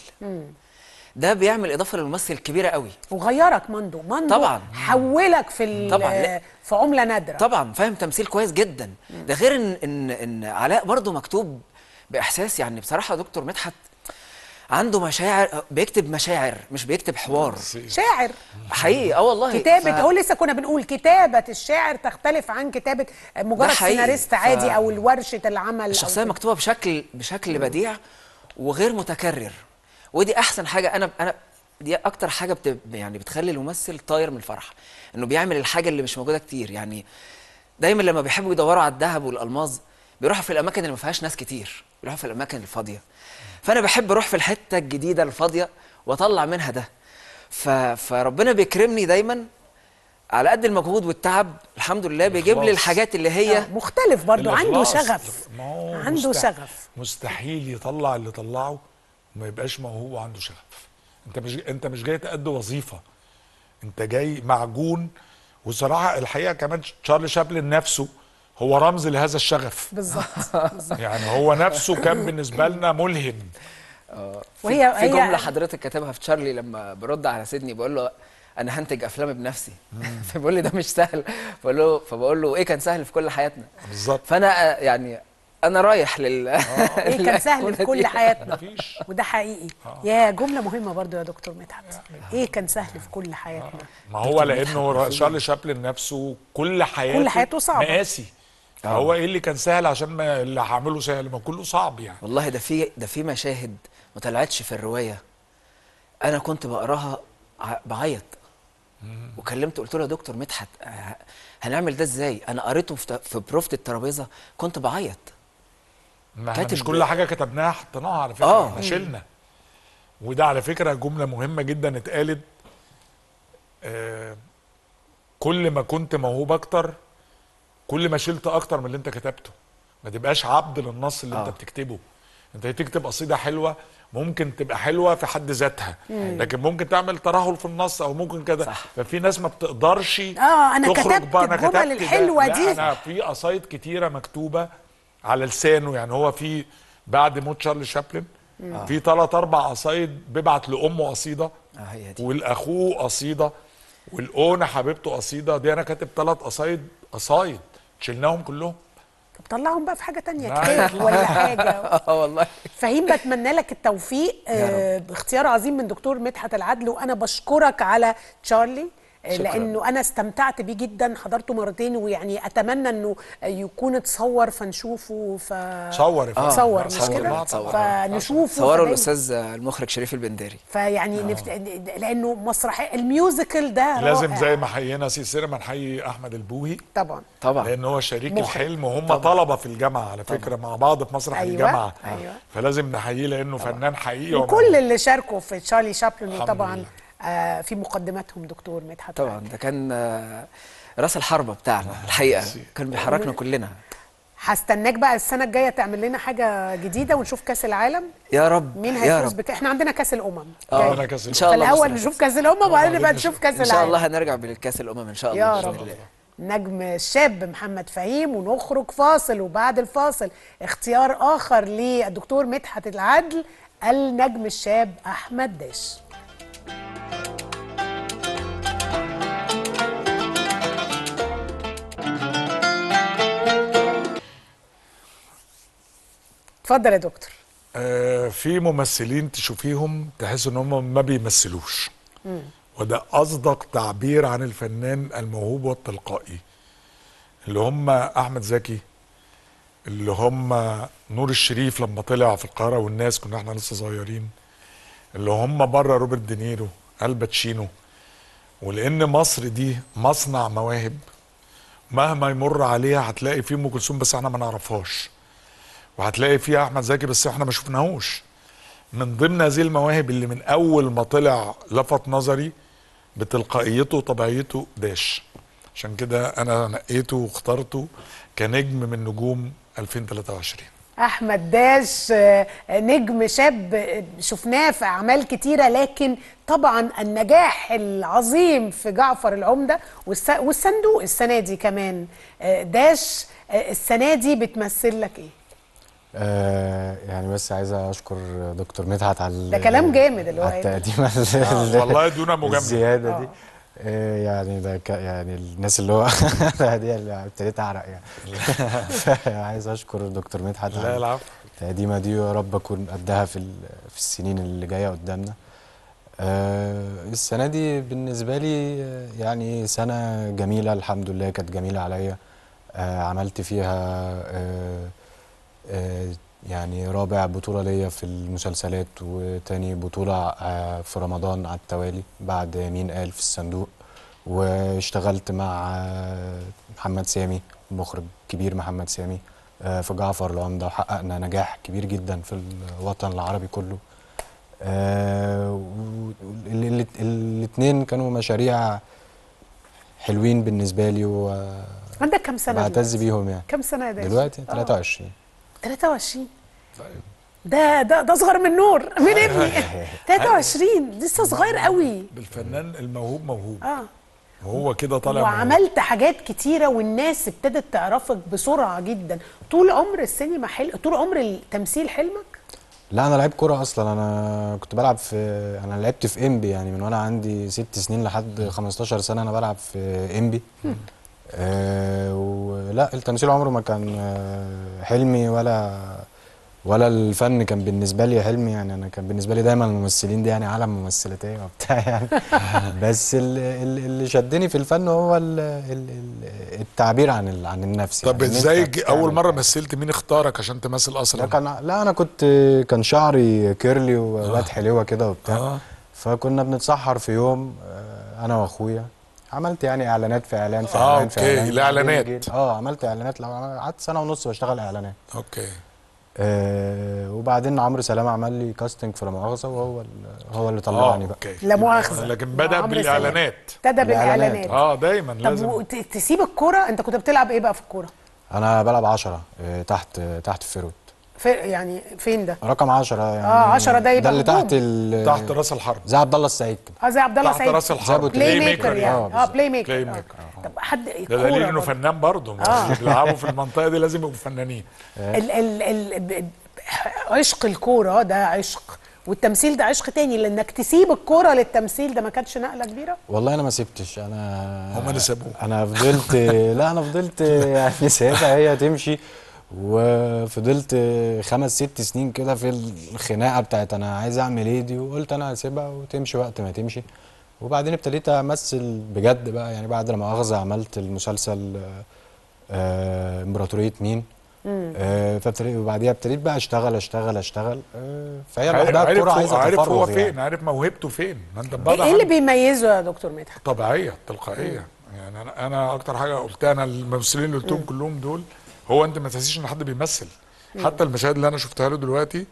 ده بيعمل اضافه للممثل كبيره قوي وغيرك ماندو ماندو طبعاً. حولك في ال- طبعاً، لا. في عمله نادره طبعا فاهم تمثيل كويس جدا ده غير ان ان ان علاء برضو مكتوب باحساس يعني بصراحه دكتور مدحت عنده مشاعر بيكتب مشاعر مش بيكتب حوار شاعر حقيقي اه والله كتابة ف- هو لسه كنا بنقول كتابة الشاعر تختلف عن كتابة مجرد حقيقي. سيناريست ف- عادي أو ورشة العمل أو الشخصيه كده. مكتوبه بشكل بشكل بديع وغير متكرر ودي احسن حاجه انا انا دي اكتر حاجه بت يعني بتخلي الممثل طاير من الفرح انه بيعمل الحاجه اللي مش موجوده كتير يعني دايما لما بيحبوا يدوروا على الذهب والالماظ بيروحوا في الاماكن اللي ما فيهاش ناس كتير بيروحوا في الاماكن الفاضيه فانا بحب اروح في الحته الجديده الفاضيه واطلع منها ده ف... فربنا بيكرمني دايما على قد المجهود والتعب الحمد لله بيجيب لي الإخلاص. الحاجات اللي هي آه، مختلف برضو عنده الإخلاص. شغف ما هو عنده مستح- شغف مستحيل يطلع اللي طلعه وما يبقاش موهوب وعنده شغف انت مش انت مش جاي تأدي وظيفه انت جاي معجون وصراحه الحقيقه كمان تشارلي شابلن نفسه هو رمز لهذا الشغف بالظبط بالظبط. يعني هو نفسه كان بالنسبه لنا ملهم وهي في جمله هي حضرتك كاتبها في تشارلي لما برد على سيدني بقول له انا هنتج افلام بنفسي فبيقول لي ده مش سهل بقول له فبقول له ايه كان سهل في كل حياتنا بالظبط فانا آه، يعني انا رايح لل ايه كان سهل في كل دي. حياتنا مفيش وده حقيقي يا جملة مهمة برضو يا دكتور مدحت ايه كان سهل في كل حياتنا ما هو لانه تشارلي شابلن نفسه كل حياته كل حياته صعبة. مقاسي فهو ايه اللي كان سهل عشان ما اللي هعمله سهل ما كله صعب يعني والله ده في ده في مشاهد ما طلعتش في الروايه انا كنت بقراها ع- بعيط وكلمت قلت له يا دكتور مدحت آه، هنعمل ده ازاي انا قريته في ت- في بروفه الترابيزه كنت بعيط ما احنا كاتب- مش كل حاجه كتبناها حطيناها على فكره آه. احنا شلنا وده على فكره جمله مهمه جدا اتقالت آه كل ما كنت موهوب اكتر كل ما شلت اكتر من اللي انت كتبته ما تبقاش عبد للنص اللي آه. آه. انت بتكتبه انت تكتب قصيده حلوه ممكن تبقى حلوه في حد ذاتها لكن ممكن تعمل ترهل في النص او ممكن كده صح. ففي ناس ما بتقدرش آه، أنا تخرج كتبت بقى، أنا الجمل كتبت ده. الحلوة لا، دي. انا في قصايد كتيره مكتوبه على لسانه يعني هو في بعد موت تشارلي شابلن في ثلاث اربع قصايد بيبعت لامه قصيده اه هي دي والاخوه قصيده والاونه حبيبته قصيده دي انا كاتب ثلاث قصايد قصايد شلناهم كلهم طب طلعهم بقى في حاجة تانية لا. كتاب ولا حاجة اه والله فهيم بتمنى لك التوفيق آه باختيار عظيم من دكتور مدحت العدل وانا بشكرك على تشارلي آه، شكراً. لانه انا استمتعت بيه جدا حضرته مرتين ويعني اتمنى انه يكون اتصور فنشوفه ف صور يا فندم. صور لا، مش صور، كده لا، طبعاً. فنشوفه صوروا فدايماً- الاستاذ المخرج شريف البنداري فيعني نفت... لانه مسرحيه الميوزيكال ده لازم رائع. زي ما حيينا سي سينما نحيي احمد البوهي طبعا طبعا لان هو شريك مخرج. الحلم وهم طلبه في الجامعه على فكره مع بعض في مسرح أيوة، الجامعه أيوة. فلازم نحييه لانه فنان حقيقي وكل اللي شاركوا في تشارلي شابلن الحمد وطبعا لله. آه في مقدمتهم دكتور مدحت طبعا ده كان آه، راس الحربه بتاعنا الحقيقه كان بيحركنا كلنا هستناك بقى السنه الجايه تعمل لنا حاجه جديده ونشوف كاس العالم يا رب مين يا هيفوز رب بك احنا عندنا كاس الامم اه عندنا كأس ان شاء الله فالاول بإذن نشوف كاس الامم وبعدين نبقى إن نشوف كاس ان شاء الله العالم هنرجع بالكاس الامم ان شاء الله يا بإذن رب الله. نجم الشاب محمد فهيم ونخرج فاصل وبعد الفاصل اختيار اخر للدكتور مدحت العدل النجم الشاب احمد داش اتفضل يا دكتور آه، في ممثلين تشوفيهم تحس ان هم ما بيمثلوش وده اصدق تعبير عن الفنان الموهوب والتلقائي اللي هم احمد زكي اللي هم نور الشريف لما طلع في القاهره والناس كنا احنا لسه صغيرين اللي هم بره روبرت دينيرو الباتشينو ولان مصر دي مصنع مواهب مهما يمر عليها هتلاقي فيه ام كلثوم بس احنا ما نعرفهاش وهتلاقي فيها احمد زكي بس احنا ما شفناهوش من ضمن هذه المواهب اللي من اول ما طلع لفت نظري بتلقائيته وطبيعيته داش عشان كده انا نقيته واخترته كنجم من نجوم 2023 احمد داش آه، نجم شاب آه، شفناه في اعمال كتيره لكن طبعا النجاح العظيم في جعفر العمده والس- والصندوق السنه دي كمان آه، داش آه، السنه دي بتمثل لك ايه آه يعني بس عايز اشكر دكتور مدحت على ده كلام جامد اللي هو على قاله. التقديمه آه، والله دون مجامله الزياده دي آه يعني ده ك يعني الناس اللي هو دي اللي ابتديت اعرق يعني عايز اشكر دكتور مدحت لا على العفو التقديمه دي ويا رب اكون قدها في ال- في السنين اللي جايه قدامنا آه السنه دي بالنسبه لي آه، يعني سنه جميله الحمد لله كانت جميله عليا آه عملت فيها آه آه يعني رابع بطولة ليا في المسلسلات وتاني بطولة آه في رمضان على التوالي بعد مين قال في الصندوق واشتغلت مع آه محمد سامي مخرج كبير محمد سامي آه في جعفر العمدة وحققنا نجاح كبير جدا في الوطن العربي كله الاثنين كانوا مشاريع حلوين بالنسبة لي عندك كام سنه وبعتز دلوقتي؟ بيهم يعني كام سنه يا داش دلوقتي آه. 23 23 ده ده ده اصغر من نور من ابني 23 لسه صغير قوي الفنان الموهوب موهوب اه وهو كده طالع موهوب. وعملت حاجات كتيرة والناس ابتدت تعرفك بسرعة جدا طول عمر السينما حلم طول عمر التمثيل حلمك لا انا لعيب كوره اصلا انا كنت بلعب في انا لعبت في انبي يعني من وانا عندي ست سنين لحد 15 سنه انا بلعب في انبي آه ولا التمثيل عمره ما كان آه، حلمي ولا ولا الفن كان بالنسبه لي حلمي يعني انا كان بالنسبه لي دايما الممثلين دي يعني عالم ممثلاتيه وبتاع يعني بس ال- ال- اللي شدني في الفن هو ال- ال- ال- التعبير عن ال- عن النفس طب يعني إن ازاي أنت ج- اول تعمل مره حاجة. مثلت مين اختارك عشان تمثل لا اصلا كان لا انا كنت كان شعري كيرلي وواد حلوه كده وبتاع آه. فكنا بنتسحر في يوم آه، انا واخويا عملت يعني اعلانات في اعلان في آه، اعلان في أوكي، اعلان الإعلانات. بعدين جيت- اه عملت اعلانات لو قعدت سنه ونص بشتغل اعلانات اوكي آه وبعدين عمرو سلام عمل لي كاستنج في لا مؤاخذه وهو ال- هو اللي طلعني بقى اوكي لا مؤاخذة لكن بدا عمرو سلام. بالاعلانات ابتدى الإعلانات. بالاعلانات اه دايما طب لازم وت- تسيب الكوره انت كنت بتلعب ايه بقى في الكوره انا بلعب 10 آه تحت تحت الفيرود في يعني فين ده رقم 10 يعني آه، 10 ده يبقى ده اللي هجوم. تحت ال- تحت راس الحرب زي عبد الله السعيد كده اه زي عبد الله تحت سعيد راس الحرب بلاي ميكر يعني آه، اه بالظبط. بلاي ميكر بلاي آه. ميكر، طب حد ده الكورة دليل انه برضه. فنان برضه ما آه. اللي بيلعبوا في المنطقه دي لازم يبقوا فنانين ال ال ال ب- عشق الكوره ده عشق والتمثيل ده عشق تاني لانك تسيب الكوره للتمثيل ده ما كانتش نقله كبيره والله انا ما سبتش انا هما اللي سابوه. انا فضلت لا انا فضلت يعني سايبها هي تمشي وفضلت خمس ست سنين كده في الخناقه بتاعت انا عايز اعمل ايه دي وقلت انا هسيبها وتمشي وقت ما تمشي وبعدين ابتديت امثل بجد بقى يعني بعد لما مؤاخذه عملت المسلسل آه، آه، امبراطوريه مين آه فابتديت وبعديها ابتديت بقى اشتغل اشتغل اشتغل آه فهي عارف لوحدها الكوره هو- عايزه عارف هو تفرغ فين يعني عارف موهبته فين ما انت ايه بره إيه اللي عنه. بيميزه يا دكتور مدحت طبيعيه تلقائيه يعني انا انا اكتر حاجه قلتها انا الممثلين اللي قلتهم كلهم دول هو انت ما تحسيش ان حد بيمثل حتى المشاهد اللي انا شفتها له دلوقتي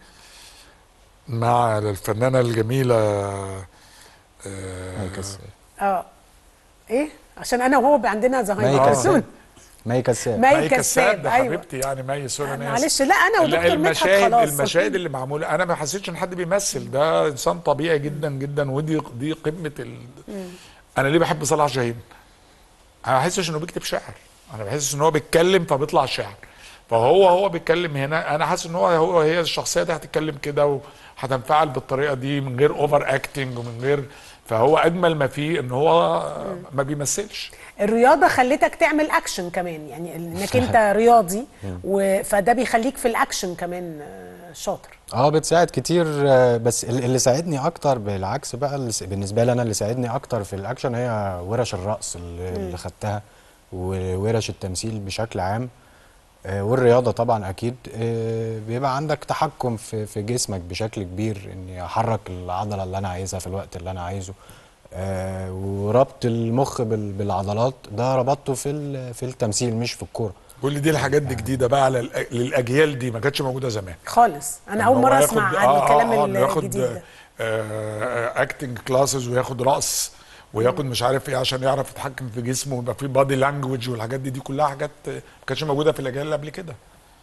مع الفنانه الجميله آه هيكس. اه ايه عشان انا وهو بقى عندنا مي زهايمر كساب مي كساب مي مي كساب كساب ده ايوه حبيبتي يعني مي سوري أنا معلش آسف. لا انا لا ودكتور مدحت المشاهد خلاص المشاهد اللي معموله انا ما حسيتش ان حد بيمثل ده انسان طبيعي جدا جدا ودي دي قمه ال... انا ليه بحب صلاح جاهين انا ما بحسش انه بيكتب شعر انا بحس ان هو بيتكلم فبيطلع شعر فهو هو بيتكلم هنا انا حاسس ان هو هو هي الشخصيه دي هتتكلم كده وهتنفعل بالطريقه دي من غير اوفر اكتنج ومن غير فهو اجمل ما فيه ان هو ما بيمثلش الرياضه خلتك تعمل اكشن كمان يعني انك انت رياضي و... فده بيخليك في الاكشن كمان آه، شاطر اه بتساعد كتير آه، بس ال- اللي ساعدني اكتر بالعكس بقى اللي س- بالنسبه لي انا اللي ساعدني اكتر في الاكشن هي ورش الرقص اللي, اللي خدتها وورش التمثيل بشكل عام آه، والرياضه طبعا اكيد آه، بيبقى عندك تحكم في في جسمك بشكل كبير اني احرك العضله اللي انا عايزها في الوقت اللي انا عايزه آه، وربط المخ بال- بالعضلات ده ربطته في ال- في التمثيل مش في الكوره كل دي الحاجات دي جديده بقى على الأ- للاجيال دي ما كانتش موجوده زمان خالص انا إن اول هو مره ياخد- اسمع عن آه، الكلام آه، آه، إنه ياخد الجديد ده اكتنج كلاسز وياخد رقص وياخد مش عارف ايه عشان يعرف يتحكم في جسمه ويبقى في بادي لانجوج والحاجات دي دي كلها حاجات آه، ما كانتش موجوده في الاجيال اللي قبل كده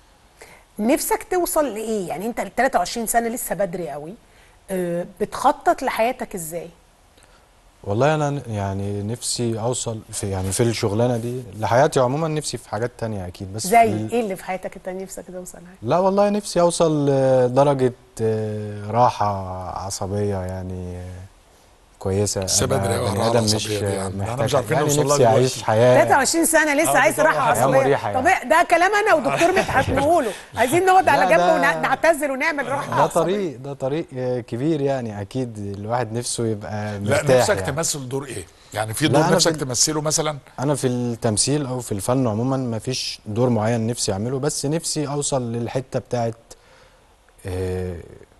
نفسك توصل لايه يعني انت ال 23 سنه لسه بدري قوي آه، بتخطط لحياتك ازاي والله انا ن- يعني نفسي اوصل في يعني في الشغلانه دي لحياتي عموما نفسي في حاجات تانية اكيد بس زي ال- ايه اللي في حياتك انت نفسك توصل لها لا والله نفسي اوصل لدرجه آه، راحه عصبيه يعني آه، كويسه لسه أبقى بدري أوي بني على ادم العصبية مش دي آه، يعني. أنا محتاج مش عارفين يعني نوصل لها نفسي اعيش دلوقتي. حياه 23 سنه لسه آه، عايز بالظبط. راحه حياة عصبيه مريحة طب يعني. ده كلام انا ودكتور مدحت نقوله عايزين نقعد على لا، جنب ده- ونعتزل ونعمل راحه ده عصبية. طريق ده طريق آه، كبير يعني اكيد الواحد نفسه يبقى لا مرتاح نفسك يعني. تمثل دور ايه يعني في لا، دور أنا نفسك في- تمثله مثلا انا في التمثيل او في الفن عموما ما فيش دور معين نفسي اعمله بس نفسي اوصل للحته بتاعت آه،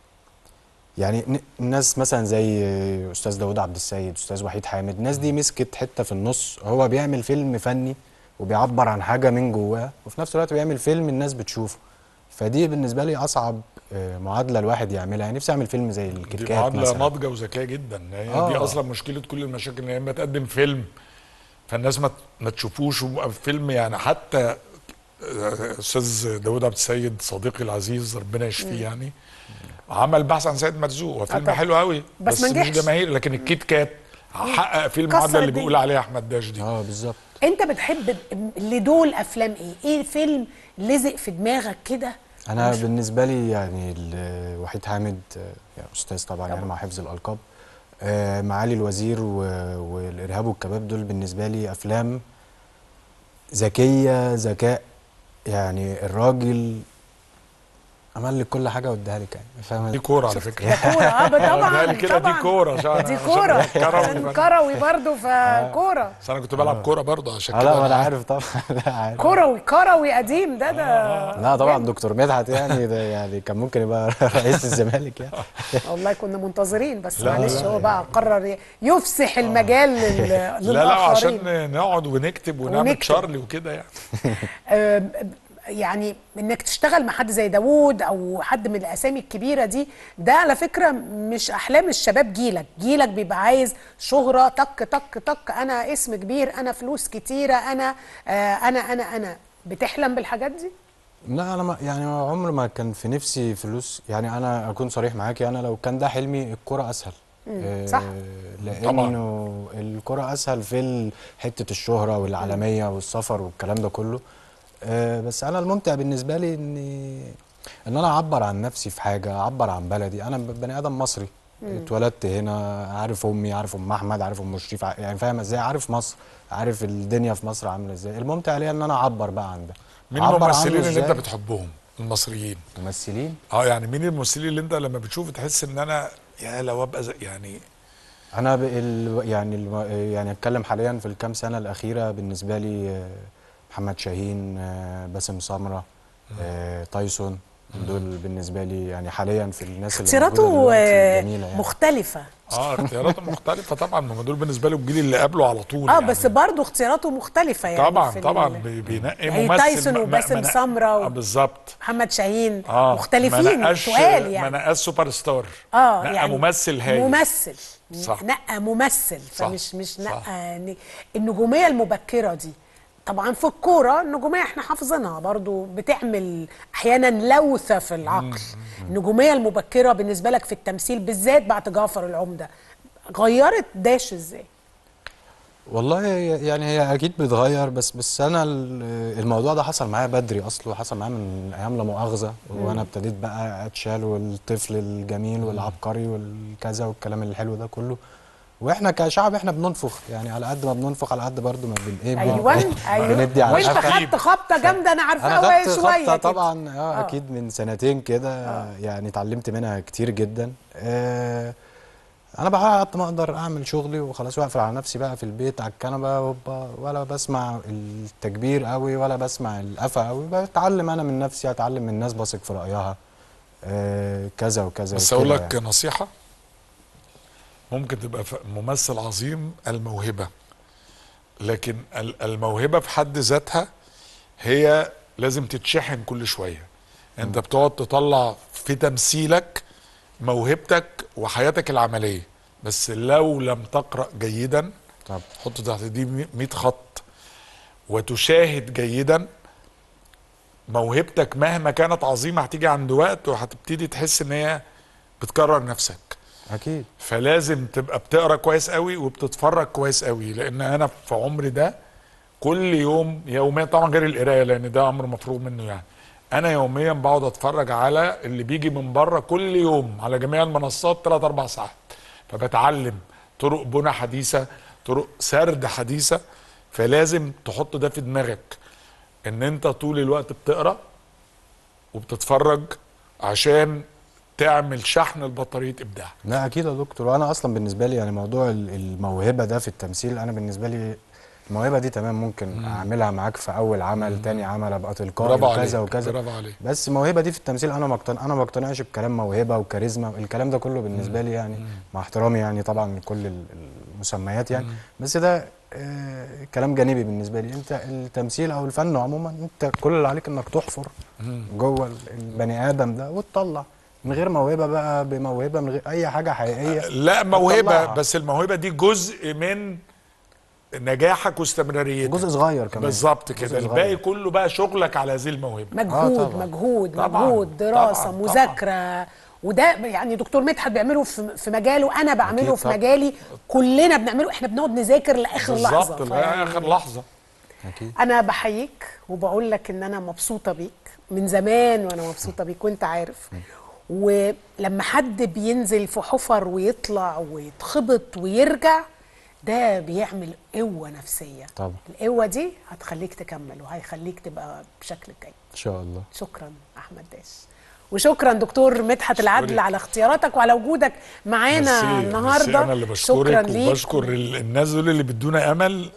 يعني ن- الناس مثلا زي آه، استاذ داوود عبد السيد استاذ وحيد حامد الناس دي مسكت حته في النص هو بيعمل فيلم فني وبيعبر عن حاجه من جواه وفي نفس الوقت بيعمل فيلم الناس بتشوفه فدي بالنسبه لي اصعب آه، معادله الواحد يعملها يعني نفسي اعمل فيلم زي دي الكيت معادله مثلا ناضجه وذكيه جدا هي آه. دي اصلا مشكله كل المشاكل ان يا اما تقدم فيلم فالناس ما ما تشوفوش ويبقى فيلم يعني حتى آه، استاذ داوود عبد السيد صديقي العزيز ربنا يشفيه يعني عمل بحث عن سيد مرزوق هو فيلم طبعا. حلو قوي بس بس, ما مش نجحش. جماهيري لكن الكيت كات حقق فيه كسر المعادله اللي الدنيا. بيقول عليها احمد داش دي اه بالظبط انت بتحب لدول افلام ايه ايه فيلم لزق في دماغك كده انا بالنسبه لي يعني ال- وحيد حامد آه، يعني استاذ طبعا يعني مع حفظ الالقاب آه، معالي الوزير و- والارهاب والكباب دول بالنسبه لي افلام ذكيه ذكاء يعني الراجل عمل لك كل حاجه واداها لك يعني فاهم دي كوره على فكره ده كوره اه طبعا قال كده دي طبعا. كوره عشان دي عشان كوره كروي عشان فأنا- كروي برضه فكوره بس انا كنت بلعب كوره برضه عشان اه كده لا ما انا أنا عارف طبعا لا عارف كروي كروي قديم ده ده لا طبعا دكتور مدحت يعني ده يعني كان ممكن يبقى رئيس الزمالك يعني والله كنا منتظرين بس لا، معلش لا، هو بقى قرر يفسح المجال لل- لا لا للآخرين. عشان نقعد ونكتب ونعمل ونكتب. تشارلي وكده يعني آم، يعني انك تشتغل مع حد زي داوود او حد من الاسامي الكبيره دي ده على فكره مش احلام الشباب جيلك جيلك بيبقى عايز شهره طك طك طك انا اسم كبير انا فلوس كتيره انا آه انا انا انا بتحلم بالحاجات دي لا انا ما يعني عمر ما كان في نفسي فلوس يعني انا اكون صريح معاكي انا لو كان ده حلمي الكرة اسهل آه، صح. لانه الكرة اسهل في ال- حتة الشهرة والعالمية والسفر والكلام ده كله آه، بس انا الممتع بالنسبة لي اني ان انا اعبر عن نفسي في حاجة اعبر عن بلدي انا ب- بني ادم مصري اتولدت هنا عارف امي عارف ام احمد عارف ام شريف ع- يعني فاهم ازاي عارف مصر عارف الدنيا في مصر عامله ازاي الممتع ليا ان انا اعبر بقى عن ده مين أعبر عنه الممثلين اللي انت إزاي؟ بتحبهم المصريين ممثلين اه يعني مين الممثلين اللي انت لما بتشوف تحس ان انا يا لو ابقى زي يعني انا ب... ال... يعني ال... يعني اتكلم حاليا في الكام سنه الاخيره بالنسبه لي آه، محمد شاهين آه، باسم سمره آه، تايسون دول بالنسبه لي يعني حاليا في الناس اللي اختياراته موجودة دلوقتي آه، جميله يعني مختلفة اه اختياراته مختلفه طبعا ما هم دول بالنسبه له الجيل اللي قبله على طول اه يعني. بس برضه اختياراته مختلفة يعني طبعا في طبعا ال- بي- بينقي يعني ممثل تايسون ما- ما- وباسم ما- سمرة و- آه بالظبط محمد شاهين اه مختلفين ما نقاش تقال ما يعني نقاش سوبر ستار اه نقى يعني ممثل هايل ممثل صح. نقى ممثل صح. فمش مش صح. نقى ن- النجوميه المبكره دي طبعا في الكوره النجوميه احنا حافظينها برضو بتعمل احيانا لوثه في العقل النجوميه المبكره بالنسبه لك في التمثيل بالذات بعد جعفر العمده غيرت داش ازاي والله هي- يعني هي اكيد بتغير بس بس انا ال- الموضوع ده حصل معايا بدري اصله حصل معايا من ايام لا مؤاخذه وانا ابتديت بقى اتشال والطفل الجميل والعبقري والكذا والكلام الحلو ده كله واحنا كشعب احنا بننفخ يعني على قد ما بننفخ على قد برضو ما بن ايه بن- ايوه ايوه بندي على وانت القفا. خدت خبطه جامده انا انا عارفاها خدت شويه خبطه كده. طبعا اه اكيد من سنتين كده يعني اتعلمت منها كتير جدا آه انا بحاول على قد ما اقدر اعمل شغلي وخلاص واقفل على نفسي بقى في البيت على الكنبه وب- ولا بسمع التكبير قوي ولا بسمع القفا قوي بتعلم انا من نفسي اتعلم من الناس بثق في رايها آه كذا وكذا بس وكده اقول لك يعني. نصيحه ممكن تبقى ف- ممثل عظيم الموهبه لكن ال- الموهبه في حد ذاتها هي لازم تتشحن كل شويه انت بتقعد تطلع في تمثيلك موهبتك وحياتك العمليه بس لو لم تقرا جيدا طب حط تحت دي 100 خط وتشاهد جيدا موهبتك مهما كانت عظيمه هتيجي عند وقت وهتبتدي تحس ان هي بتكرر نفسك اكيد فلازم تبقى بتقرا كويس قوي وبتتفرج كويس قوي لان انا في عمري ده كل يوم يوميا طبعا غير القرايه لان ده امر مفروغ منه يعني انا يوميا بقعد اتفرج على اللي بيجي من بره كل يوم على جميع المنصات 3 4 ساعات فبتعلم طرق بنى حديثه طرق سرد حديثه فلازم تحط ده في دماغك ان انت طول الوقت بتقرا وبتتفرج عشان تعمل شحن لبطاريه ابداع لا اكيد يا دكتور وانا اصلا بالنسبه لي يعني موضوع ال- الموهبه ده في التمثيل انا بالنسبه لي الموهبه دي تمام ممكن اعملها معاك في اول عمل تاني عمل ابقى تلقائي برافو وكذا عليك وكذا برافو عليك بس الموهبه دي في التمثيل انا ما مقتنع انا ما بقتنعش بكلام موهبه وكاريزما الكلام ده كله بالنسبه لي يعني مع احترامي يعني طبعا لكل ال- المسميات يعني بس ده آه كلام جانبي بالنسبه لي انت التمثيل او الفن عموما انت كل اللي عليك انك تحفر جوه ال- البني ادم ده وتطلع من غير موهبه بقى بموهبه من غير اي حاجه حقيقيه لا موهبه هتطلعها. بس الموهبه دي جزء من نجاحك واستمراريتك جزء صغير كمان بالظبط جزء كده صغير. الباقي كله بقى شغلك على هذه الموهبه مجهود طبعاً. مجهود طبعاً، مجهود دراسه طبعاً، مذاكره وده يعني دكتور مدحت بيعمله في في مجاله انا بعمله أكيد في طبعاً. مجالي كلنا بنعمله احنا بنقعد نذاكر لاخر لحظه بالظبط لغايه فيعني اخر لحظه اكيد انا بحييك وبقول لك ان انا مبسوطه بيك من زمان وانا مبسوطه بيك وانت عارف ولما حد بينزل في حفر ويطلع ويتخبط ويرجع ده بيعمل قوه نفسيه طبعا القوه دي هتخليك تكمل وهيخليك تبقى بشكل جيد ان شاء الله شكرا احمد داش وشكرا دكتور مدحت العدل أشكرك. على اختياراتك وعلى وجودك معانا ميرسي، ميرسي، النهارده انا اللي شكرا بشكرك ليك وبشكر ال- الناس دول اللي بيدونا امل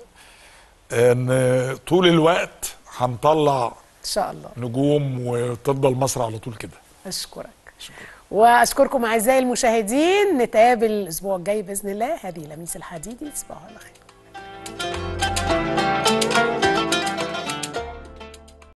ان طول الوقت هنطلع ان شاء الله نجوم وتفضل مصر على طول كده اشكرك واشكركم اعزائي المشاهدين نتقابل الاسبوع الجاي باذن الله هذه لميس الحديدي تصبحوا على خير